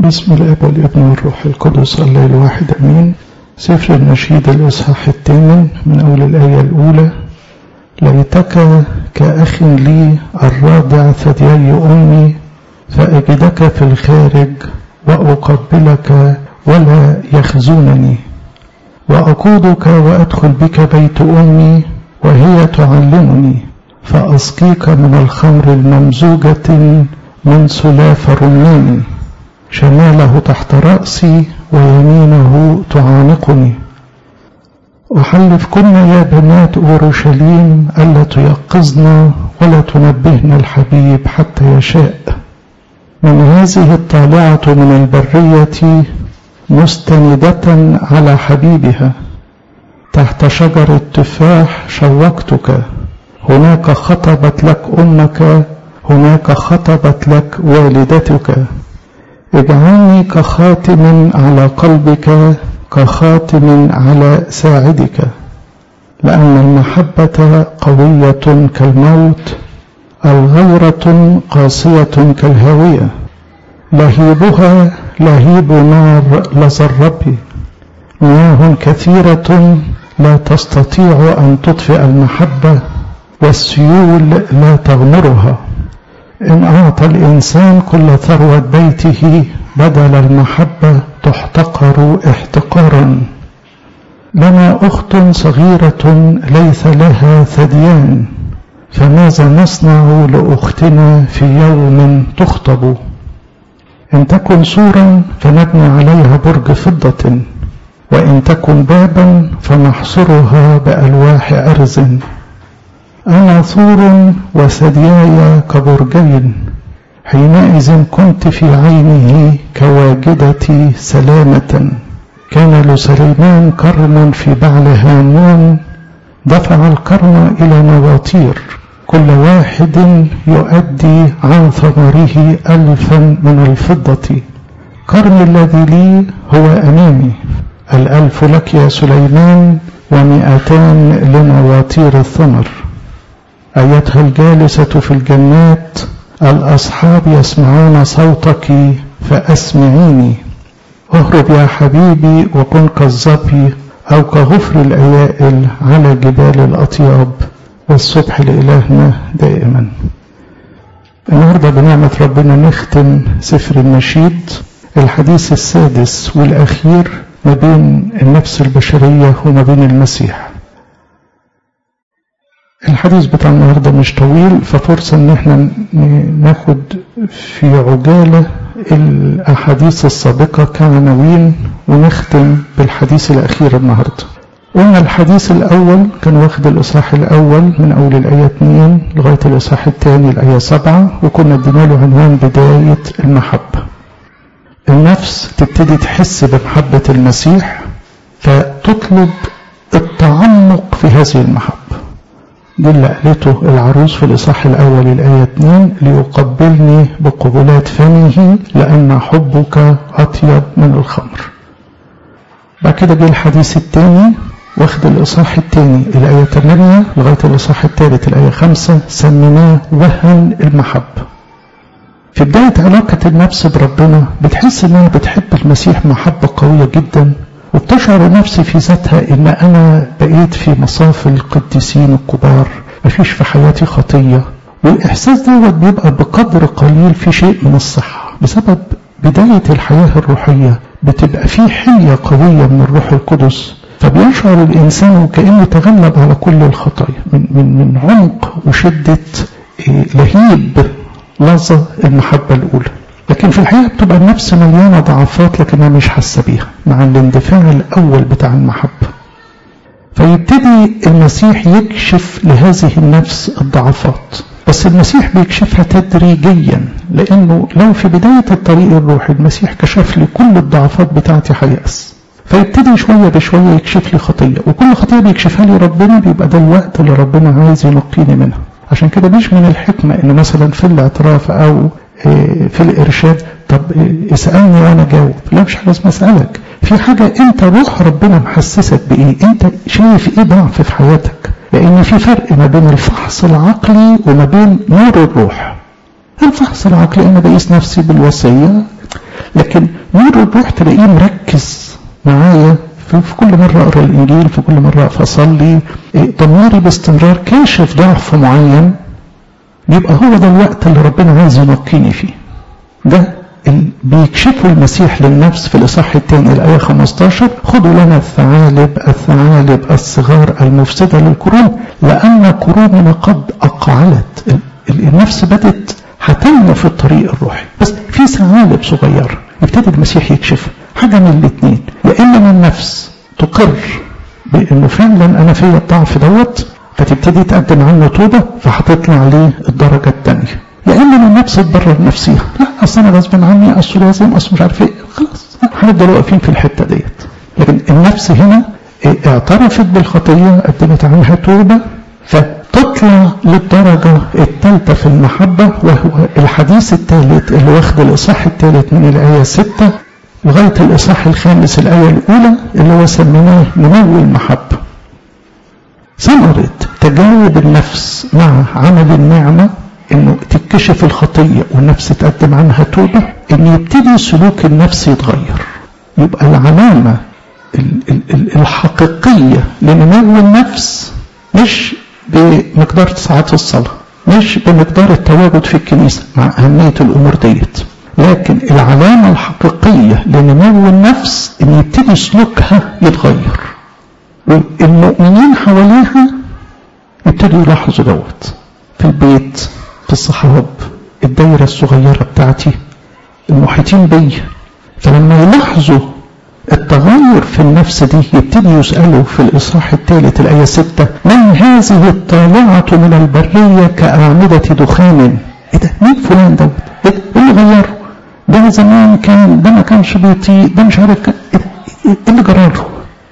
بسم الاب والابن والروح القدس الله الواحد امين سفر النشيد الاصحاح الثامن من اول الايه الاولى ليتك كاخ لي الرادع ثديي امي فاجدك في الخارج واقبلك ولا يخزونني واقودك وادخل بك بيت امي وهي تعلمني فاسقيك من الخمر الممزوجه من سلاف رمان شماله تحت رأسي ويمينه تعانقني أحلفكن يا بنات أورشليم ألا تيقظن ولا تنبهن الحبيب حتى يشاء من هذه الطالعة من البرية مستندة على حبيبها تحت شجر التفاح شوقتك هناك خطبت لك أمك هناك خطبت لك والدتك اجعلني كخاتم على قلبك كخاتم على ساعدك لأن المحبة قوية كالموت الغيرة قاسية كالهاوية لهيبها لهيب نار لظى الرب مياه كثيرة لا تستطيع أن تطفئ المحبة والسيول لا تغمرها إن أعطى الإنسان كل ثروة بيته بدل المحبة تحتقر احتقارا لنا أخت صغيرة ليس لها ثديان فماذا نصنع لأختنا في يوم تخطب إن تكن سورا فنبني عليها برج فضة وإن تكن بابا فنحصرها بألواح أرز أنا ثور وثدياي كبرجين حينئذ كنت في عينه كواجدتي سلامة كان لسليمان كرم في بعل هامون دفع الكرم إلى نواطير كل واحد يؤدي عن ثمره ألفا من الفضة كرم الذي لي هو أمامي الألف لك يا سليمان ومئتان لنواطير الثمر أيتها الجالسة في الجنات الأصحاب يسمعون صوتك فأسمعيني اهرب يا حبيبي وكن كالظبي أو كغفر الأيائل على جبال الأطياب والصبح لإلهنا دائما النهارده بنعمة ربنا نختم سفر النشيد الحديث السادس والأخير ما بين النفس البشرية وما بين المسيح الحديث بتاع النهارده مش طويل ففرصة ان احنا ناخد في عجالة الاحاديث السابقة كعناوين ونختم بالحديث الاخير النهارده. قلنا الحديث الاول كان واخد الاصحاح الاول من اول الايه 2 لغايه الاصحاح الثاني الايه 7 وكنا ادينا له عنوان بدايه المحبه. النفس تبتدي تحس بمحبه المسيح فتطلب التعمق في هذه المحبه. دي اللي قالته العروس في الإصحاح الأول الآية 2 ليقبلني بقبلات فمه لأن حبك أطيب من الخمر بعد كده جه الحديث الثاني واخد الإصحاح الثاني الآية 8 لغاية الإصحاح الثالث الآية 5 سميناه وهن المحبة في بداية علاقة النفس بربنا بتحس إنها بتحب المسيح محبة قوية جدا وبتشعر نفسي في ذاتها ان انا بقيت في مصاف القديسين الكبار مفيش في حياتي خطية والاحساس دوت بيبقى بقدر قليل في شيء من الصحة بسبب بداية الحياة الروحية بتبقى في حمية قوية من الروح القدس فبيشعر الانسان وكانه تغلب على كل الخطايا من من من عمق وشدة لهيب لحظة المحبة الأولى لكن في الحقيقة بتبقى النفس مليانة ضعفات لكنها مش حاسة بيها مع الاندفاع الأول بتاع المحبة فيبتدي المسيح يكشف لهذه النفس الضعفات بس المسيح بيكشفها تدريجيا لأنه لو في بداية الطريق الروحي المسيح كشف لي كل الضعفات بتاعتي هيأس فيبتدي شوية بشوية يكشف لي خطية وكل خطية بيكشفها لي ربنا بيبقى ده الوقت اللي ربنا عايز ينقيني منها عشان كده مش من الحكمة ان مثلا في الاعتراف او في الإرشاد طب اسألني وأنا جاوب لا مش لازم أسألك في حاجة أنت روح ربنا محسسك بإيه أنت شايف إيه ضعف في حياتك لأن في فرق ما بين الفحص العقلي وما بين نور الروح الفحص العقلي انا بقيس نفسي بالوصيه لكن نور الروح تلاقيه مركز معايا في كل مرة أقرأ الإنجيل في كل مرة أقف أصلي ضميري باستمرار كاشف ضعف معين يبقى هو ده الوقت اللي ربنا عايز ينقيني فيه ده بيكشفه المسيح للنفس في الإصحاح الثاني الآية 15 خذوا لنا الثعالب الثعالب الصغار المفسدة للقرون لأن قروننا قد أقعلت النفس بدت هتنمو في الطريق الروحي بس في ثعالب صغيرة يبتدي المسيح يكشفها حاجة من الاثنين يا إما من النفس تقر بأنه فعلا أنا فيا الضعف دوت فتبتدي تقدم عنه توبة فهتطلع ليه الدرجة الثانية يا إما من النفس تبرر نفسها لا أصل أنا غصب عني أصل لازم أصل مش عارف إيه خلاص هنفضل واقفين في الحتة ديت لكن النفس هنا اعترفت بالخطية قدمت عنها توبة فتطلع للدرجة الثالثة في المحبة وهو الحديث الثالث اللي واخد الإصحاح الثالث من الآية 6 لغاية الإصحاح الخامس الآية الأولى اللي هو سميناه نمو المحبة ثمرة تجاوب النفس مع عمل النعمة انه تكشف الخطية والنفس تقدم عنها توبة ان يبتدي سلوك النفس يتغير يبقى العلامة الحقيقية لنمو النفس مش بمقدار ساعات الصلاة مش بمقدار التواجد في الكنيسة مع أهمية الأمور ديت لكن العلامة الحقيقية لنمو النفس ان يبتدي سلوكها يتغير والمؤمنين حواليها يبتدوا يلاحظوا دوت في البيت في الصحاب الدايرة الصغيرة بتاعتي المحيطين بي فلما يلاحظوا التغير في النفس دي يبتدي يسألوا في الإصحاح الثالث الآية 6 من هذه الطالعة من البرية كأعمدة دخان إيه ده مين فلان دوت إيه اللي غيره ده زمان كان ده ما كانش بيطيق ده مش عارف كان ايه اللي جراله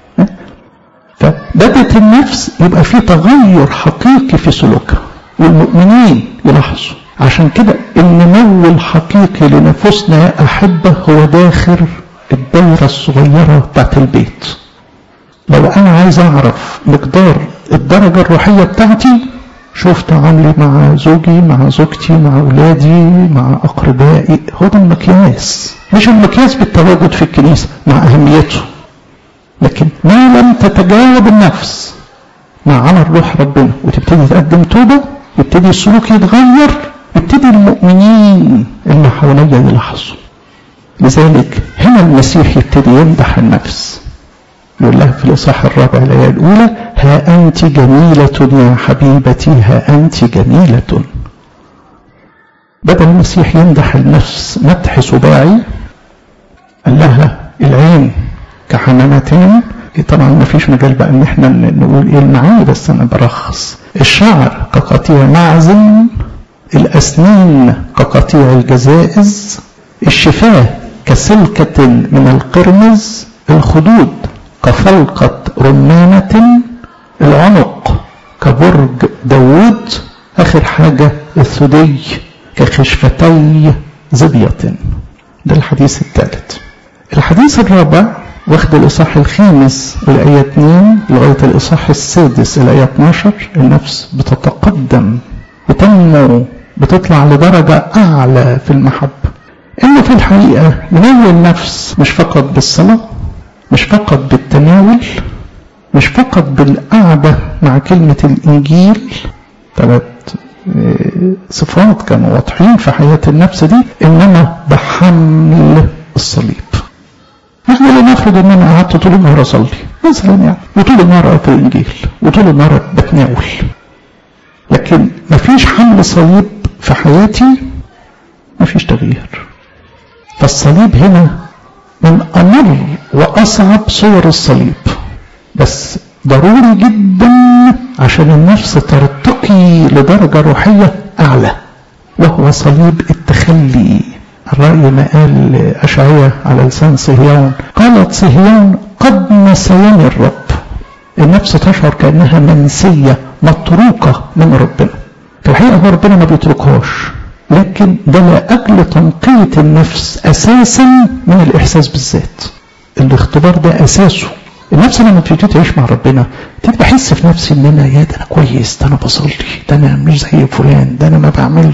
فبدت النفس يبقى في تغير حقيقي في سلوكها والمؤمنين يلاحظوا عشان كده النمو الحقيقي لنفوسنا يا أحبة هو داخل الدايرة الصغيرة بتاعت البيت لو أنا عايز أعرف مقدار الدرجة الروحية بتاعتي شوف تعاملي مع زوجي مع زوجتي مع أولادي مع أقربائي هو ده المقياس مش المقياس بالتواجد في الكنيسة مع أهميته لكن ما لم تتجاوب النفس مع عمل روح ربنا وتبتدي تقدم توبة يبتدي السلوك يتغير يبتدي المؤمنين اللي حواليا يلاحظوا لذلك هنا المسيح يبتدي يمدح النفس يقول لها في الإصحاح الرابع الآية الأولى ها أنت جميلة يا حبيبتي ها أنت جميلة بدل المسيح يمدح النفس مدح سباعي قال لها العين كحمامتين طبعا ما فيش مجال بقى ان احنا نقول ايه المعاني بس انا برخص الشعر كقطيع معزن الاسنان كقطيع الجزائز الشفاه كسلكة من القرمز الخدود كفلقة رمانة العنق كبرج داوود آخر حاجة الثدي كخشفتي زبية ده الحديث الثالث الحديث الرابع واخد الإصحاح الخامس الآية 2 لغاية الإصحاح السادس الآية 12 النفس بتتقدم بتنمو بتطلع لدرجة أعلى في المحبة إنه في الحقيقة نمو النفس مش فقط بالصلاة مش فقط بالتناول مش فقط بالقعدة مع كلمة الإنجيل ثلاث صفات كانوا واضحين في حياة النفس دي إنما بحمل الصليب احنا لنفرض ان انا قعدت طول النهار اصلي مثلا يعني وطول النهار اقرا في الانجيل وطول النهار بتناول لكن مفيش حمل صليب في حياتي مفيش تغيير فالصليب هنا من امر واصعب صور الصليب بس ضروري جدا عشان النفس ترتقي لدرجه روحيه اعلى وهو صليب التخلي الرأي ما قال أشعية على لسان صهيون قالت صهيون قد نسيني الرب النفس تشعر كأنها منسية متروكة من ربنا في الحقيقة هو ربنا ما بيتركهاش لكن ده لأجل تنقية النفس أساسا من الإحساس بالذات الاختبار ده أساسه النفس لما بتبتدي تعيش مع ربنا تبقى بحس في نفسي ان انا يا ده انا كويس ده انا بصلي ده انا مش زي فلان ده انا ما بعملش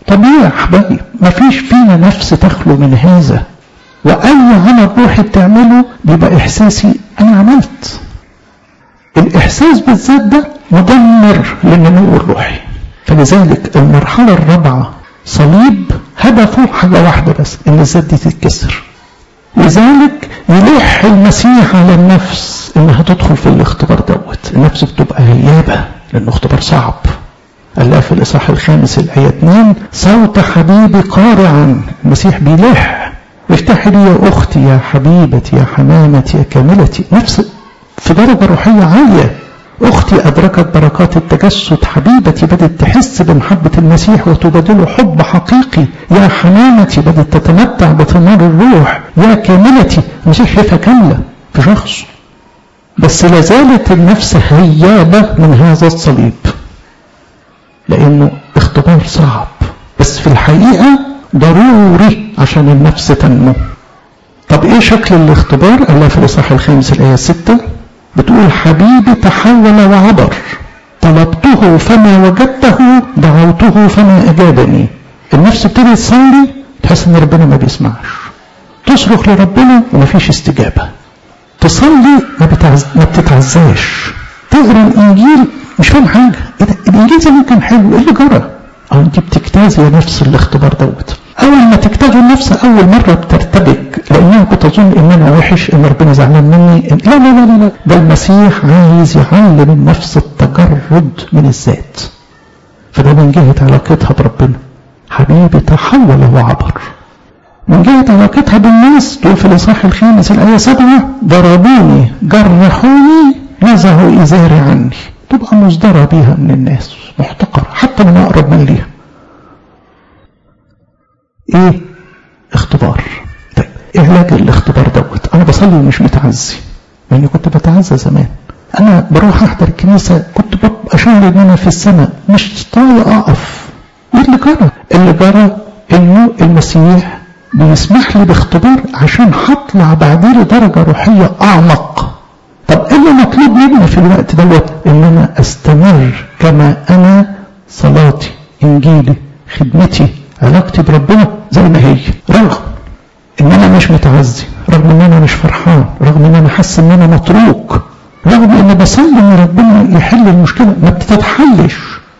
طبيعي يا حبايب ما فيش فينا نفس تخلو من هذا واي عمل روحي بتعمله بيبقى احساسي انا عملت الاحساس بالذات ده مدمر للنمو الروحي فلذلك المرحله الرابعه صليب هدفه حاجه واحده بس ان الذات دي تتكسر لذلك يلح المسيح على النفس انها تدخل في الاختبار دوت النفس بتبقى هيابه لانه اختبار صعب قال لها في الاصحاح الخامس الايه 2 صوت حبيبي قارعا المسيح بيلح افتحي لي يا اختي يا حبيبتي يا حمامتي يا كاملتي نفس في درجه روحيه عاليه اختي ادركت بركات التجسد حبيبتي بدات تحس بمحبه المسيح وتبادله حب حقيقي يا حمامتي بدات تتمتع بثمار الروح يا كاملتي المسيح شايفها كامله في شخص بس لازالت النفس هيابه من هذا الصليب لانه اختبار صعب بس في الحقيقه ضروري عشان النفس تنمو طب ايه شكل الاختبار قال في الاصحاح الخامس الايه 6 بتقول حبيبي تحول وعبر طلبته فما وجدته دعوته فما اجابني النفس بتبتدي تصلي تحس ان ربنا ما بيسمعش تصرخ لربنا ومفيش استجابه تصلي ما, بتعز... ما بتتعزاش تقرا الانجيل مش فاهم حاجه ايه ده الانجيل زمان كان حلو ايه اللي جرى اه انت بتجتازي نفس الاختبار دوت اول ما تجتاز النفس اول مره بترتبك لانها بتظن ان انا وحش ان ربنا زعلان مني إن... لا لا لا لا ده المسيح عايز يعلم النفس التجرد من الذات فده من جهه علاقتها بربنا حبيبي تحول وعبر من جهة علاقتها بالناس تقول في الإصحاح الخامس الآية سبعة ضربوني جرحوني نزعوا إزاري عني تبقى مصدرة بيها من الناس محتقرة حتى من أقرب من ليها إيه اختبار طيب إيه علاج الاختبار دوت أنا بصلي ومش متعزي لأني كنت بتعزى زمان أنا بروح أحضر الكنيسة كنت ببقى شعر إن أنا في السماء مش طايق أقف إيه اللي جرى؟ اللي جرى إنه المسيح بيسمح لي باختبار عشان هطلع بعدين لدرجة روحية أعمق طب ايه اللي مطلوب مني في الوقت دوت ان انا استمر كما انا صلاتي انجيلي خدمتي علاقتي بربنا زي ما هي رغم ان انا مش متعزي رغم ان انا مش فرحان رغم ان انا حاسس ان انا متروك رغم ان بصلي ان ربنا يحل المشكله ما بتتحلش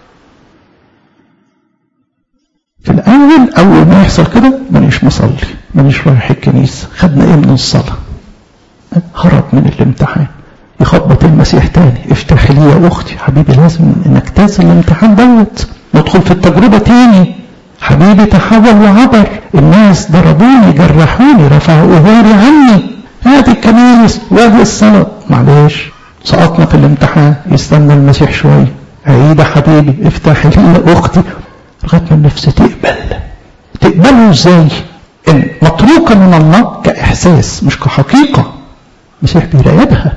في الاول اول ما يحصل كده مانيش مصلي مانيش رايح الكنيسه خدنا ايه من الصلاه هرب من الامتحان يخبط المسيح تاني افتح لي يا اختي حبيبي لازم نجتاز الامتحان دوت ندخل في التجربه تاني حبيبي تحول وعبر الناس ضربوني جرحوني رفعوا اهوري عني هذه الكنائس وهي الصلاه معلش سقطنا في الامتحان يستنى المسيح شويه عيد يا حبيبي افتح لي يا اختي لغايه ما النفس تقبل تقبله ازاي؟ ان متروكه من الله كاحساس مش كحقيقه المسيح بيراقبها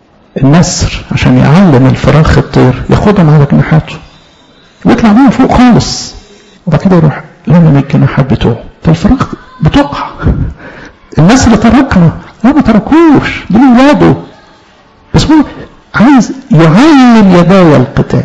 النسر عشان يعلم الفراخ الطير ياخدهم على جناحاته ويطلع بيهم فوق خالص وبعد كده يروح لمم الجناحات بتوعه فالفراخ بتقع النسر تركنا لا ما تركوش دول ولاده بس هو عايز يعلم يداي القتال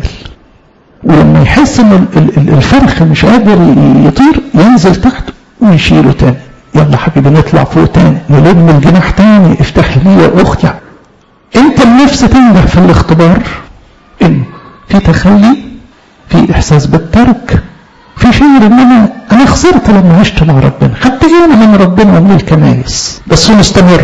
ولما يحس ان الفرخ مش قادر يطير ينزل تحت ويشيله تاني يلا حبيبي نطلع فوق تاني نلم الجناح تاني افتح لي يا اختي انت النفس تنجح في الاختبار انه في تخلي في احساس بالترك في شعور ان انا انا خسرت لما عشت مع ربنا خدت ايه انا من ربنا ومن الكنايس بس مستمر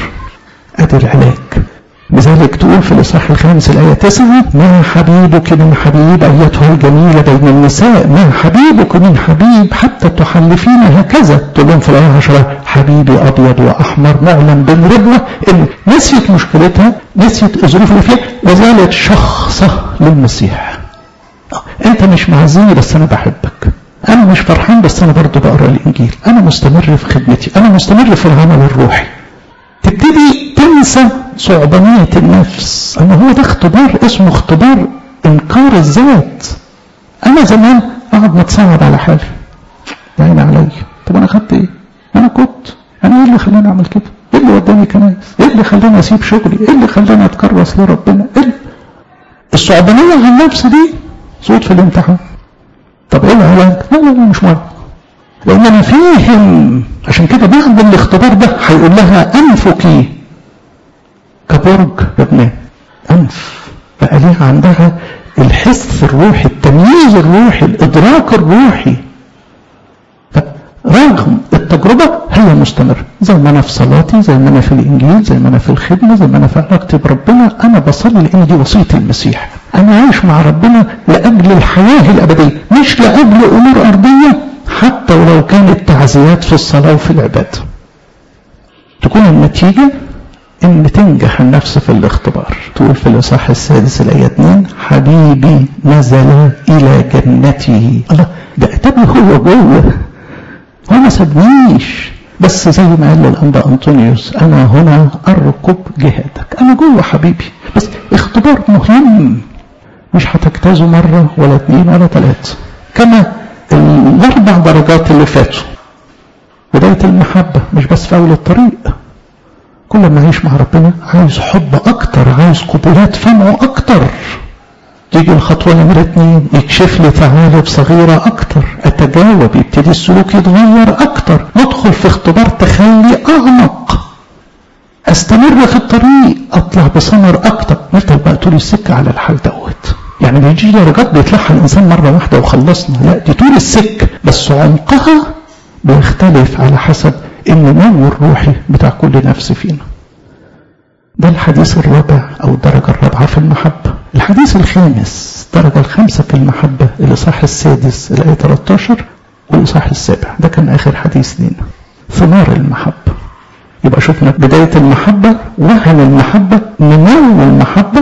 ادي العلاج لذلك تقول في الإصحاح الخامس الآية 9 ما حبيبك من حبيب أيتها الجميلة بين النساء ما حبيبك من حبيب حتى تحلفين هكذا تقول لهم في الآية 10 حبيبي أبيض وأحمر معلم بين ربنا إن نسيت مشكلتها نسيت الظروف اللي فيها وزالت شخصة للمسيح أنت مش معزيني بس أنا بحبك أنا مش فرحان بس أنا برضه بقرأ الإنجيل أنا مستمر في خدمتي أنا مستمر في العمل الروحي تبتدي تنسى صعبانية النفس أما هو ده اختبار اسمه اختبار إنكار الذات أنا زمان أقعد متصعب على حالي يعني عليا طب أنا خدت إيه؟ أنا كنت أنا إيه اللي خلاني أعمل كده؟ إيه اللي وداني كنايس؟ إيه اللي خلاني أسيب شغلي؟ إيه اللي خلاني أتكرس لربنا؟ إيه الصعبانية على النفس دي صوت في الامتحان طب ايه العلاج؟ لا لا لا مش مهم لان انا فاهم عشان كده بعد الاختبار ده هيقول لها انفك كبرج لبنان انف بقى ليها عندها الحس الروحي التمييز الروحي الادراك الروحي رغم التجربة هي مستمرة زي ما أنا في صلاتي زي ما أنا في الإنجيل زي ما أنا في الخدمة زي ما أنا في علاقتي بربنا أنا بصلي لأن دي وصية المسيح أنا عايش مع ربنا لأجل الحياة الأبدية مش لأجل أمور أرضية حتى ولو كانت تعزيات في الصلاة وفي العبادة تكون النتيجة ان تنجح النفس في الاختبار تقول في الاصحاح السادس الايه 2 حبيبي نزل الى جنته الله ده اتبع هو جوه هو ما سابنيش بس زي ما قال الانبا انطونيوس انا هنا اركب جهادك انا جوه حبيبي بس اختبار مهم مش هتجتازه مره ولا اثنين ولا ثلاثه كما الاربع درجات اللي فاتوا بدايه المحبه مش بس في اول الطريق كل ما اعيش مع ربنا عايز حب اكتر عايز قبولات فمه اكتر تيجي الخطوة نمرة اتنين يكشف لي ثعالب صغيرة أكتر أتجاوب يبتدي السلوك يتغير أكتر ندخل في اختبار تخلي أعمق أستمر في الطريق أطلع بثمر أكتر نفضل بقى طول السكة على الحال دوت يعني ما يجيش درجات بيطلعها الإنسان مرة واحدة وخلصنا لا دي طول السكة بس عمقها بيختلف على حسب النمو الروحي بتاع كل نفس فينا ده الحديث الرابع أو الدرجة الرابعة في المحبة الحديث الخامس الدرجة الخامسة في المحبة الإصحاح السادس الآية 13 والإصحاح السابع ده كان آخر حديث لينا ثمار المحبة يبقى شفنا بداية المحبة وهن المحبة نمو المحبة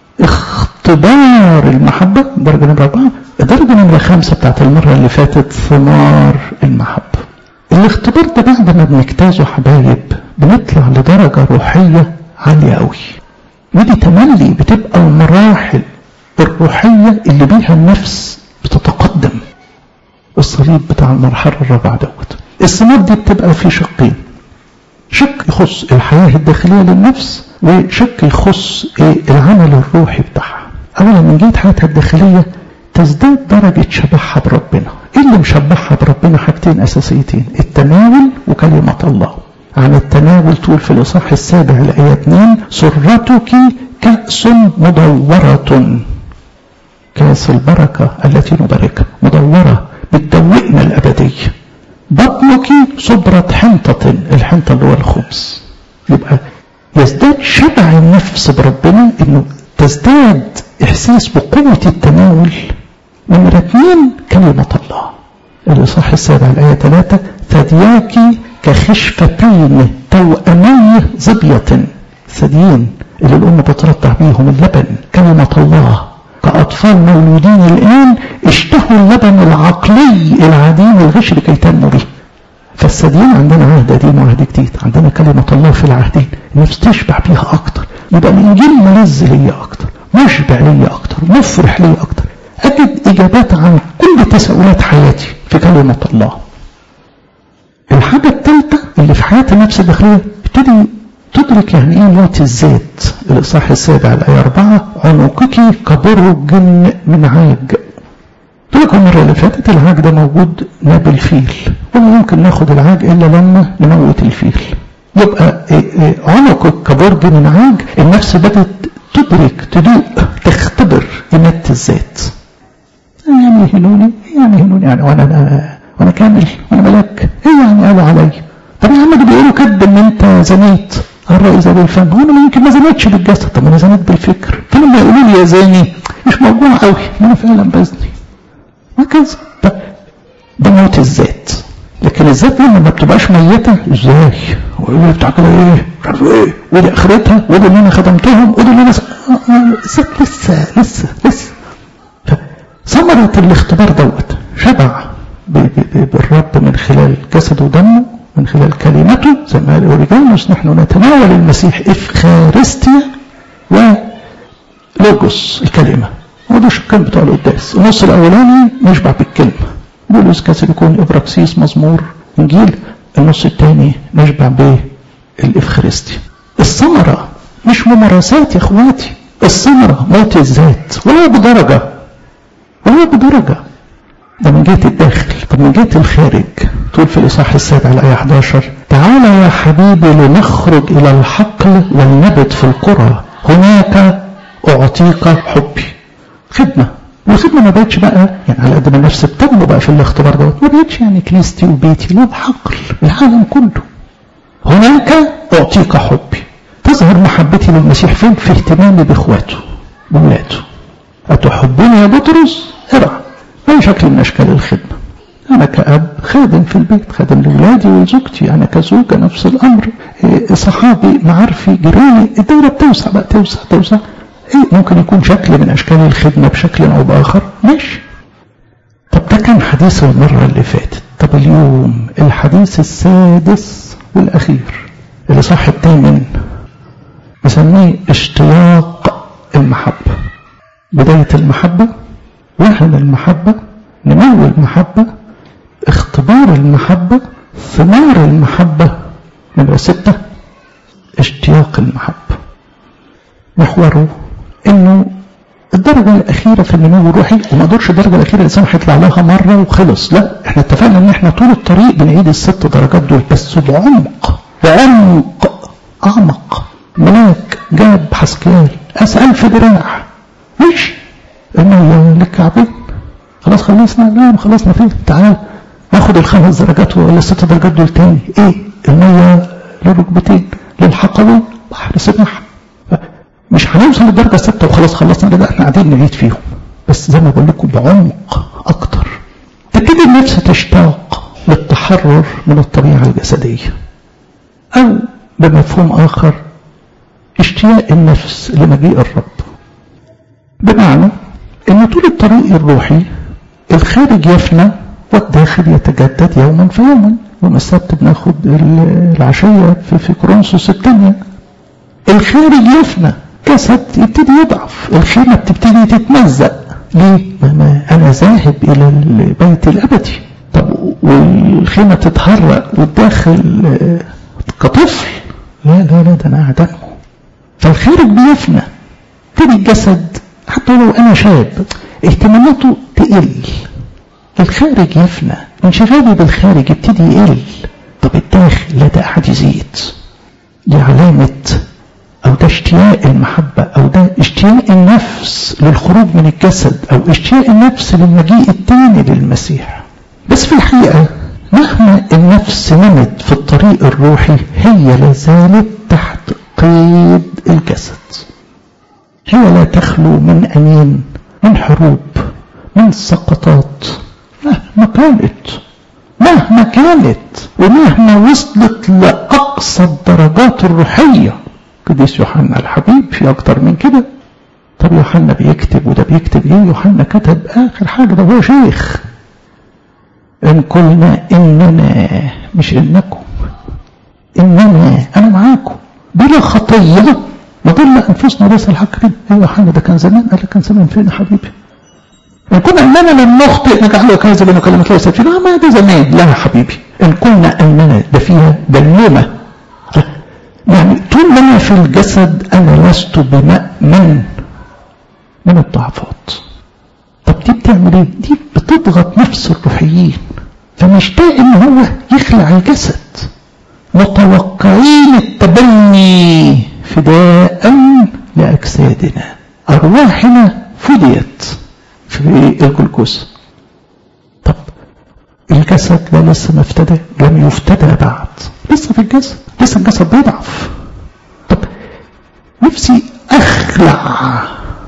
اختبار المحبة الدرجة نمرة أربعة الدرجة نمرة خمسة بتاعت المرة اللي فاتت ثمار المحبة الاختبار ده بعد ما بنجتازه حبايب بنطلع لدرجة روحية عالية قوي ودي تملي بتبقى المراحل الروحية اللي بيها النفس بتتقدم الصليب بتاع المرحلة الرابعة دوت الثمار دي بتبقى في شقين شق يخص الحياة الداخلية للنفس وشق يخص العمل الروحي بتاعها أولا من جهة حياتها الداخلية تزداد درجة شبهها بربنا ايه اللي مشبهها بربنا حاجتين اساسيتين التناول وكلمة الله عن التناول تقول في الاصحاح السابع الايه 2 سرتك كأس مدورة كأس البركة التي نباركها مدورة بتدوقنا الأبدية بطنك صبرة حنطة الحنطة اللي هو الخبز يبقى يزداد شبع النفس بربنا انه تزداد احساس بقوة التناول نمرة اثنين كلمة الله الإصحاح السابع الآية ثلاثة ثدياك كخشفتين توأمي ظبية ثديين اللي الأم بترضع بيهم اللبن كلمة الله كأطفال مولودين الآن اشتهوا اللبن العقلي العديم الغش لكي تنمو به فالثديين عندنا عهد قديم وعهد جديد عندنا كلمة الله في العهدين النفس تشبع بيها أكتر يبقى الإنجيل ملذ ليا أكتر مشبع ليا أكتر مفرح ليا أكتر أجد إجابات عن كل تساؤلات حياتي في كلمة الله الحاجة الثالثة اللي في حياة النفس الداخلية ابتدي تدرك يعني ايه موت الذات الإصحاح السابع الآية أربعة عنقك كبرج من عاج قلت لكم المرة اللي فاتت العاج ده موجود ناب الفيل ولا يمكن ناخد العاج إلا لما نموت الفيل يبقى عنقك كبرج من عاج النفس بدأت تدرك تدوق تختبر إماتة الذات يعني يهنوني يعني يهنوني يعني وانا أنا وانا كامل وانا ملاك ايه يعني قالوا عليا طب يا عم ده بيقولوا كذب ان انت زنيت الرأي زي بالفم هو انا يمكن ما زنيتش بالجسد طب انا زنيت بالفكر فلما يقولوا لي يا زاني مش موجوع قوي ما انا فعلا بزني وهكذا ده, ده موت الذات لكن الذات لما ما بتبقاش ميتة ازاي ويقول بتاع كده ايه مش عارف ايه ودي اخرتها ودي اللي انا خدمتهم ودي اللي انا الذات لسه لسه لسه ثمرة الاختبار دوت شبع بالرب من خلال جسده ودمه من خلال كلمته زي ما قال اوريجانوس نحن نتناول المسيح افخارستيا ولوجوس الكلمه وده الشقين بتوع القداس النص الاولاني نشبع بالكلمه بولس كاثوليكون ابراكسيس مزمور انجيل النص الثاني نشبع بالافخارستيا الثمره مش ممارسات يا اخواتي الثمره موت الذات ولو بدرجه ولو بدرجه ده من جهة الداخل طب من جهة الخارج تقول في الإصحاح السابع الآية 11 تعال يا حبيبي لنخرج إلى الحقل ولنبت في القرى هناك أعطيك حبي خدمة والخدمة ما بقتش بقى يعني على قد ما النفس بتغلو بقى في الاختبار دوت ما بقتش يعني كنيستي وبيتي لا حقل العالم كله هناك أعطيك حبي تظهر محبتي للمسيح فين في اهتمامي بإخواته بولاده أتحبني يا بطرس ارعى أي شكل من أشكال الخدمة أنا كأب خادم في البيت خادم لأولادي وزوجتي أنا كزوجة نفس الأمر إيه صحابي معارفي جيراني الدائرة بتوسع بقى توسع توسع إيه ممكن يكون شكل من أشكال الخدمة بشكل أو بآخر ماشي طب ده كان حديث المرة اللي فاتت طب اليوم الحديث السادس والأخير اللي صح الثامن بسميه اشتياق المحبة بداية المحبة وهن المحبة نمو المحبة اختبار المحبة ثمار المحبة نمرة ستة اشتياق المحبة محوره انه الدرجة الأخيرة في النمو الروحي وما قدرش الدرجة الأخيرة الإنسان هيطلع لها مرة وخلص لا احنا اتفقنا ان احنا طول الطريق بنعيد الست درجات دول بس بعمق بعمق أعمق ملاك جاب حسكيال أسأل في دراع مش المية للكعبين خلاص خلصنا لا خلصنا فين تعال ناخد الخمس درجات ولا الست درجات دول تاني ايه المية للركبتين للحقبين بحر سمح مش هنوصل للدرجة الستة وخلاص خلصنا لا احنا قاعدين نعيد فيهم بس زي ما بقول لكم بعمق اكتر تبتدي النفس تشتاق للتحرر من الطبيعة الجسدية او بمفهوم اخر اشتياق النفس لمجيء الرب بمعنى ان طول الطريق الروحي الخارج يفنى والداخل يتجدد يوما فيوما يوم السبت بناخد العشية في, في كورنثوس الثانية الخارج يفنى جسد يبتدي يضعف الخيمة بتبتدي تتمزق ليه؟ ما أنا ذاهب إلى البيت الأبدي طب والخيمة تتهرق والداخل كطفل لا لا لا ده أنا قاعد أنمو فالخارج بيفنى تبتدي الجسد حتى لو أنا شاب اهتماماته تقل الخارج يفنى انشغالي بالخارج يبتدي يقل طب الداخل لا ده قاعد يزيد دي علامة أو ده اشتياق المحبة أو ده اشتياق النفس للخروج من الجسد أو اشتياق النفس للمجيء الثاني للمسيح بس في الحقيقة مهما النفس نمت في الطريق الروحي هي لازالت تحت قيد الجسد هي لا تخلو من أنين من حروب من سقطات مهما كانت مهما كانت ومهما وصلت لأقصى الدرجات الروحية قديس يوحنا الحبيب في أكتر من كده طب يوحنا بيكتب وده بيكتب ايه يوحنا كتب آخر حاجة ده هو شيخ إن قلنا إننا مش إنكم إننا أنا معاكم بلا خطية نضل أنفسنا ليس الحق كده يا يوحنا ده كان زمان قال كان زمان فين يا حبيبي إن كنا أننا لم نخطئ نجعله كاذبا وكلمة ليست فينا ما ده زمان لا يا حبيبي إن كنا أننا ده فيها دلومة يعني طول ما أنا في الجسد أنا لست بمأمن من الضعفات طب دي بتعمل ايه؟ دي بتضغط نفس الروحيين فمشتاق ان هو يخلع الجسد متوقعين التبني فداء لأجسادنا أرواحنا فديت في الجلوكوز طب الجسد لا لسه ما افتدى لم يفتدى بعد لسه في الجسد لسه الجسد بيضعف طب نفسي أخلع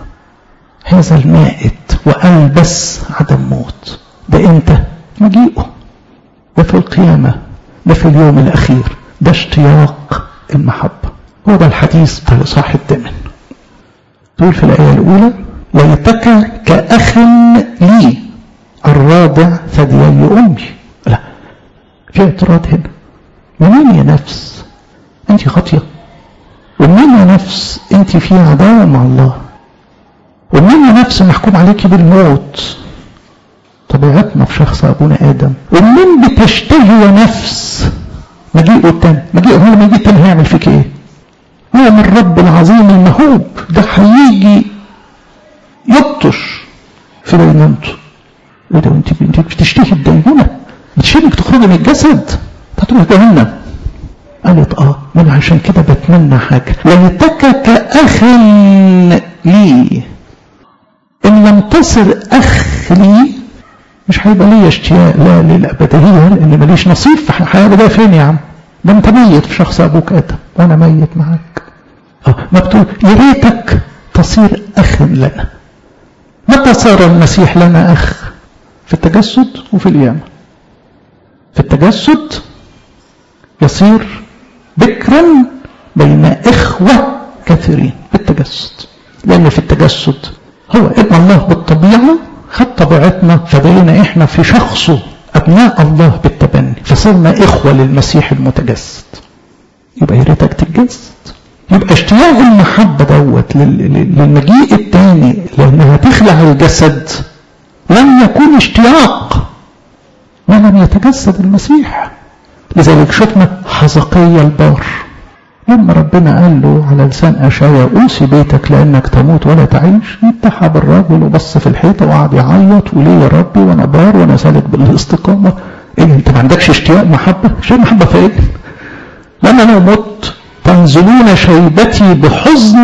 هذا المائت وألبس عدم موت ده امتى مجيئه ده في القيامة ده في اليوم الأخير ده اشتياق المحبة هو ده الحديث بتاع الإصحاح الثامن تقول في الآية الأولى ليتك كأخ لي الرابع ثديي أمي لا في اعتراض هنا منين يا نفس أنت خاطية ومنين يا نفس أنت في عداوة مع الله ومنين يا نفس محكوم عليك بالموت طبيعتنا في شخص أبونا آدم ومنين بتشتهي يا نفس مجيئه التاني مجيئه هو لما يجي التاني هيعمل فيك ايه هو من الرب العظيم المهوب ده هيجي يبطش في بينونته ايه ده انت انت بتشتهي الدينونه بتشتهي انك تخرجي من الجسد هتروح جهنم قالت اه من عشان كده بتمنى حاجه ليتك كاخ لي ان لم تصر اخ لي مش هيبقى ليا اشتياق لا للابديه لان ماليش نصيب في الحياه ده فين يا عم ده انت ميت في شخص ابوك ادم وانا ميت معاك اه مكتوب يا ريتك تصير اخ لنا متى صار المسيح لنا اخ في التجسد وفي القيامه في التجسد يصير بكرا بين اخوه كثيرين في التجسد لان في التجسد هو ابن الله بالطبيعه خد طبيعتنا فبقينا احنا في شخصه ابناء الله بالتبني فصرنا اخوه للمسيح المتجسد يبقى يا ريتك تتجسد يبقى اشتياق المحبه دوت للمجيء الثاني لانها تخلع الجسد لم يكون اشتياق ما لم يتجسد المسيح لذلك شفنا حزقية البار لما ربنا قال له على لسان أشعيا أوصي بيتك لأنك تموت ولا تعيش انتحب الراجل وبص في الحيطة وقعد يعيط وليه يا ربي وأنا بار وأنا سالك بالاستقامة إيه أنت ما عندكش اشتياق محبة؟ اشتياق محبة فين؟ لما أنا مت تنزلون شيبتي بحزن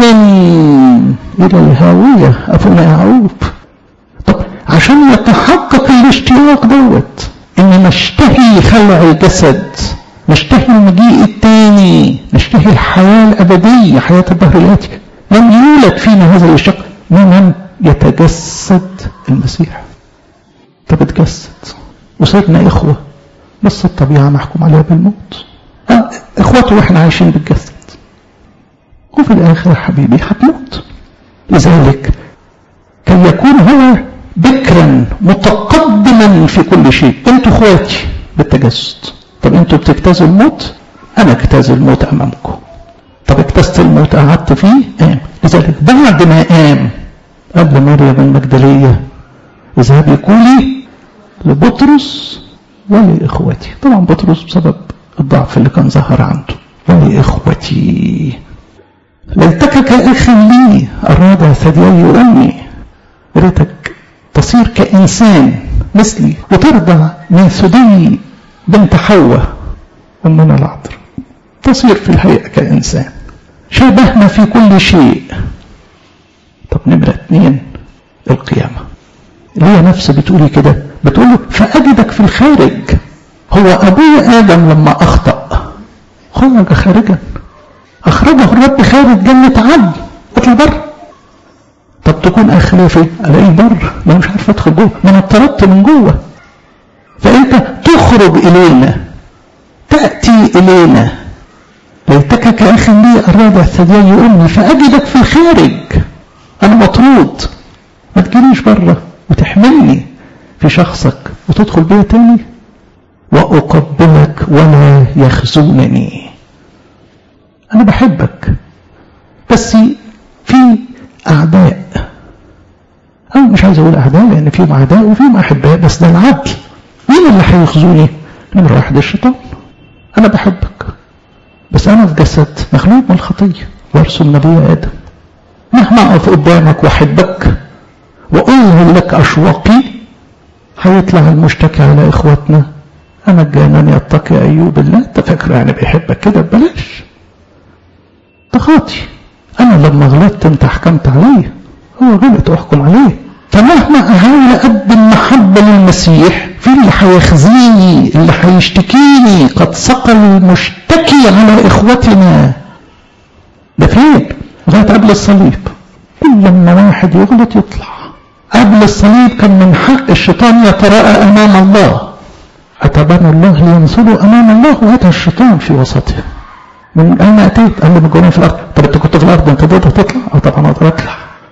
إلى الهاوية أفنى يعقوب طب عشان يتحقق الاشتياق دوت إن نشتهي خلع الجسد نشتهي المجيء الثاني نشتهي الحياة الأبدية حياة الدهر الآتي لم يولد فينا هذا الاشتياق ممن يتجسد المسيح طب اتجسد وصرنا إخوة بس الطبيعة محكوم عليها بالموت آه إخوته وإحنا عايشين بالجسد وفي الآخر حبيبي هتموت لذلك كي يكون هو بكرا متقدما في كل شيء انتوا اخواتي بالتجسد طب انتوا بتجتازوا الموت انا اجتاز الموت امامكم طب اجتزت الموت قعدت فيه قام لذلك بعد ما قام قبل مريم المجدلية اذهبي قولي لبطرس ولإخوتي طبعا بطرس بسبب الضعف اللي كان ظهر عنده ولإخوتي ليتك كأخ لي أراد ثديي أمي ريتك تصير كإنسان مثلي وترضى من ثدي بنت حواء أمنا العذراء تصير في الهيئة كإنسان شبهنا في كل شيء طب نمرة اثنين القيامة ليه نفس بتقولي كده بتقول له فأجدك في الخارج هو أبوي آدم لما أخطأ خرج خارجا أخرجه الرب خارج جنة عدن اطلع بره طب تكون اخليه فين؟ الاقيه بره ما مش عارف ادخل جوه ما انا اتطردت من جوه فانت تخرج الينا تاتي الينا ليتك كاخ لي اراد الثديي امي فاجدك في الخارج انا مطرود ما تجيليش بره وتحملني في شخصك وتدخل بيا تاني واقبلك ولا يخزونني انا بحبك بس في أعداء أو مش عايز أقول أعداء لأن فيهم أعداء وفيهم أحباء بس ده العدل مين اللي هيخزوني؟ نمرة واحد الشيطان أنا بحبك بس أنا في جسد مخلوق من الخطية وارسل نبي آدم مهما أقف قدامك وأحبك وأظهر لك أشواقي هيطلع المشتكي على إخواتنا أنا الجانان يتقي أيوب الله أنت فاكر يعني بيحبك كده ببلاش ده خاطي أنا لما غلطت أنت حكمت عليا هو غلط أحكم عليه فمهما أحاول أقدم محبة للمسيح في اللي هيخزيني اللي هيشتكيني قد سقى المشتكي على إخوتنا ده فين؟ لغاية قبل الصليب كل لما واحد يغلط يطلع قبل الصليب كان من حق الشيطان يتراءى أمام الله أتبنى الله لينصروا أمام الله وأتى الشيطان في وسطه من أين أتيت؟ قال لي من جنون في الأرض طب أنت كنت في الأرض أنت تقدر تطلع؟ أه طبعا أقدر أطلع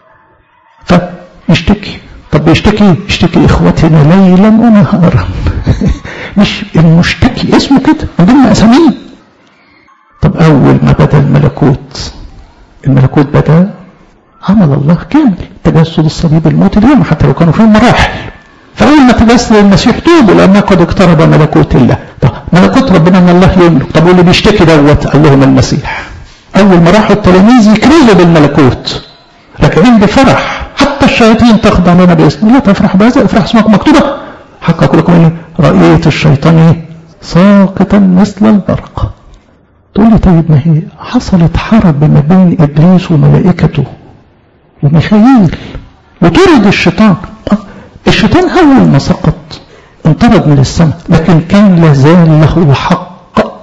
فيشتكي طب بيشتكي يشتكي إخوتنا ليلا ونهارا مش المشتكي اسمه كده من ضمن أساميه طب أول ما بدأ الملكوت الملكوت بدأ عمل الله كامل تجسد الصليب الموت اليوم حتى لو كانوا فيهم مراحل فأول ما تجسد المسيح توبوا لأن قد اقترب ملكوت الله طب ملكوت ربنا ان الله يملك طب واللي بيشتكي دوت قال لهم المسيح أول ما راحوا التلاميذ يكرزوا بالملكوت راجعين بفرح حتى الشياطين تخضع لنا باسم لا تفرح بهذا افرح اسمك مكتوبة حق أقول لكم إيه رأيت الشيطان إيه ساقطا مثل البرق تقول لي طيب ما هي حصلت حرب ما بين إبليس وملائكته وميخائيل وطرد الشيطان الشيطان أول ما سقط انطرد من السماء لكن كان لازال له الحق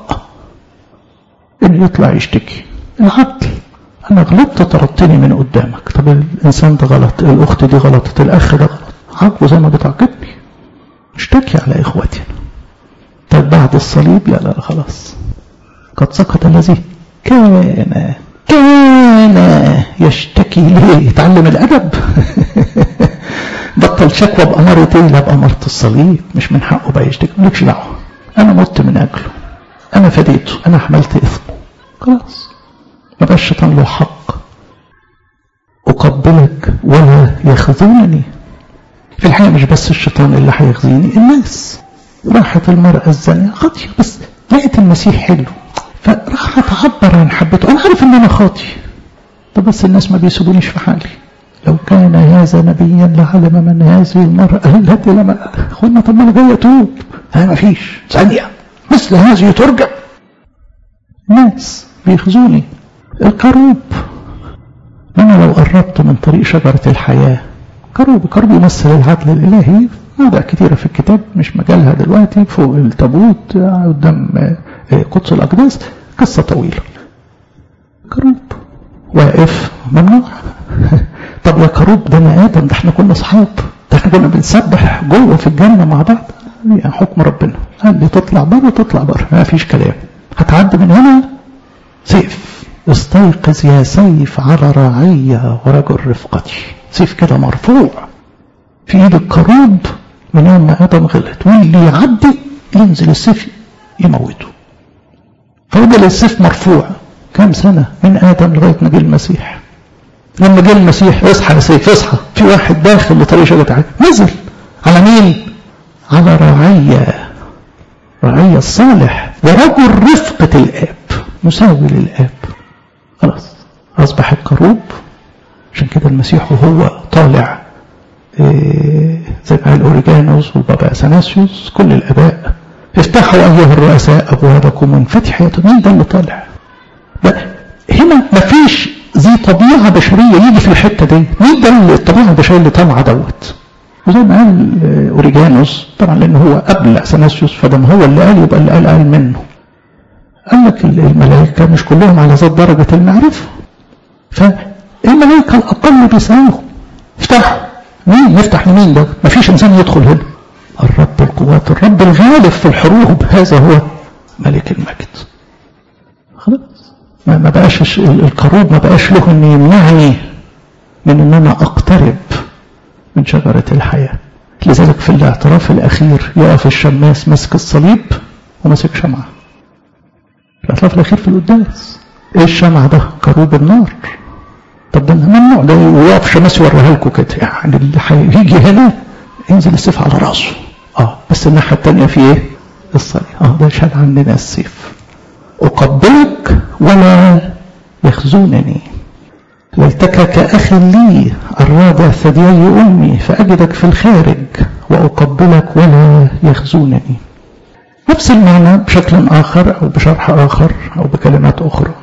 انه يطلع يشتكي العدل انا غلطت طردتني من قدامك طب الانسان ده غلط الاخت دي غلطت الاخ ده غلط عاقبه زي ما بتعاقبني اشتكي على اخواتنا طب بعد الصليب لا لا خلاص قد سقط الذي كان كان يشتكي ليه يتعلم الادب بطل شكوى بأمارة ايه لا بأمارة الصليب مش من حقه بقى يشتكي مالكش دعوة أنا مت من أجله أنا فديته أنا حملت إثمه خلاص ما بقاش الشيطان له حق أقبلك ولا يخذونني في الحقيقة مش بس الشيطان اللي هيخزيني الناس راحت المرأة الزانية خاطية بس لقيت المسيح حلو فراح تعبر عن حبته أنا عارف إن أنا خاطي طب بس الناس ما بيسيبونيش في حالي لو كان هذا نبيا لعلم من هذه المرأة التي لما أخوانا طب ما أنا جاي أتوب ها ما فيش ثانية مثل هذه ترجع ناس بيخزوني الكروب أنا لو قربت من طريق شجرة الحياة كروب كروب يمثل العدل الإلهي مواضع كتيرة في الكتاب مش مجالها دلوقتي فوق التابوت قدام قدس الأقداس قصة طويلة كروب واقف ممنوع طب يا كروب ده انا ادم ده احنا كنا اصحاب ده احنا كنا بنسبح جوه في الجنه مع بعض يعني حكم ربنا قال لي تطلع بره تطلع بره ما فيش كلام هتعدي من هنا سيف استيقظ يا سيف على راعية ورجل رفقتي سيف كده مرفوع في ايد الكروب من يوم ما ادم غلط واللي يعدي ينزل السيف يموته فوجد السيف مرفوع كام سنة من آدم لغاية ما جه المسيح لما جه المسيح اصحى يا سيف اصحى في واحد داخل لطريق شجرة عين نزل على مين؟ على رعية رعية الصالح ورجل رفقة الآب مساوي للآب خلاص أصبح الكروب عشان كده المسيح وهو طالع إيه زي ما قال أوريجانوس والبابا أثناسيوس كل الآباء افتحوا أيها الرؤساء أبوابكم وانفتحوا مين ده اللي طالع؟ هنا مفيش ذي طبيعة بشرية يجي في الحتة دي مين ده الطبيعة البشرية اللي طالعة دوت وزي ما قال أوريجانوس طبعا لأنه هو قبل أثناسيوس فدام هو اللي قال يبقى اللي قال قال منه قال لك الملائكة مش كلهم على ذات درجة المعرفة فالملائكة الأقل بيسألوهم افتحوا مين يفتح لمين ده مفيش إنسان يدخل هنا الرب القوات الرب الغالب في الحروب هذا هو ملك المجد خلاص ما بقاش الكروب ما بقاش له ان يمنعني من ان انا اقترب من شجرة الحياة لذلك في الاعتراف الاخير يقف الشماس ماسك الصليب وماسك شمعة الاعتراف الاخير في القداس ايه الشمعة ده كروب النار طب ده ممنوع ده ويقف شماس يوريها لكم كده يعني اللي هيجي هنا ينزل السيف على راسه اه بس الناحية التانية في ايه الصليب اه ده شال عندنا السيف أقبلك ولا يخزونني ليتك كأخ لي أراد ثديي أمي فأجدك في الخارج وأقبلك ولا يخزونني نفس المعنى بشكل آخر أو بشرح آخر أو بكلمات أخرى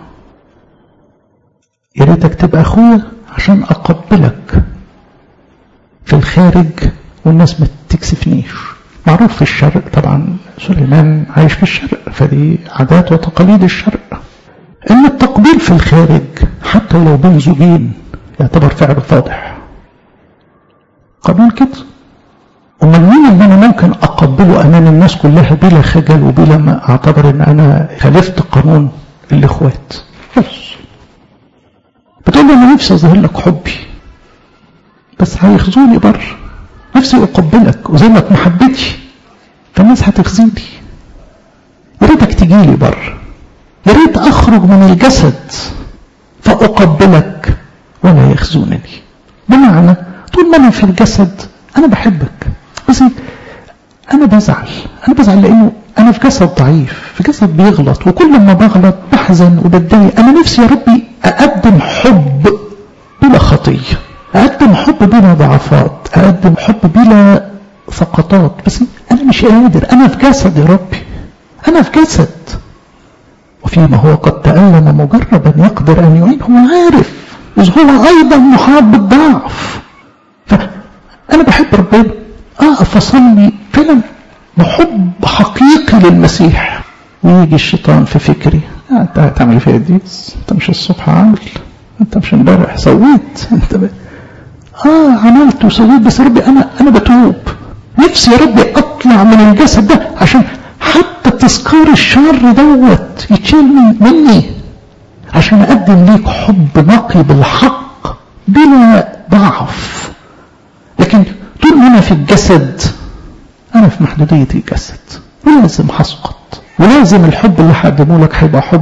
يا ريتك تبقى أخويا عشان أقبلك في الخارج والناس ما تكسفنيش معروف في الشرق طبعا سليمان عايش في الشرق فدي عادات وتقاليد الشرق ان التقبيل في الخارج حتى لو بين زوجين يعتبر فعل فاضح قبول كده امال مين اللي انا ممكن اقبله امام الناس كلها بلا خجل وبلا ما اعتبر ان انا خالفت قانون الاخوات بس بتقول لي انا نفسي اظهر لك حبي بس هيخزوني بره نفسي أقبلك وزنك محبتي فالناس هتخزيني يا ريتك تجيلي بره يا ريت أخرج من الجسد فأقبلك ولا يخزونني بمعنى طول ما أنا في الجسد أنا بحبك بس أنا بزعل أنا بزعل لأنه أنا في جسد ضعيف في جسد بيغلط وكل ما بغلط بحزن وبتضايق أنا نفسي يا ربي أقدم حب بلا خطية أقدم حب بلا ضعفات أقدم حب بلا سقطات بس انا مش قادر انا في جسد يا ربي انا في جسد وفيما هو قد تألم مجربا يقدر ان يعين هو عارف إذ هو ايضا محاط بالضعف فانا بحب ربنا اقف اصلي فعلا بحب حقيقي للمسيح ويجي الشيطان في فكري انت هتعمل فيها دي انت مش الصبح عامل انت مش امبارح سويت انت ب... اه عملت وسويت بس ربي انا انا بتوب نفسي يا ربي اطلع من الجسد ده عشان حتى تذكار الشر دوت يتشال مني عشان اقدم ليك حب نقي بالحق بلا ضعف لكن طول ما انا في الجسد انا في محدودية الجسد ولازم هسقط ولازم الحب اللي هقدمه لك هيبقى حب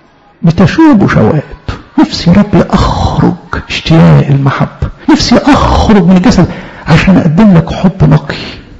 بتشوب وشوائب نفسي يا رب اخرج اشتياق المحبة نفسي اخرج من الجسد عشان اقدم لك حب نقي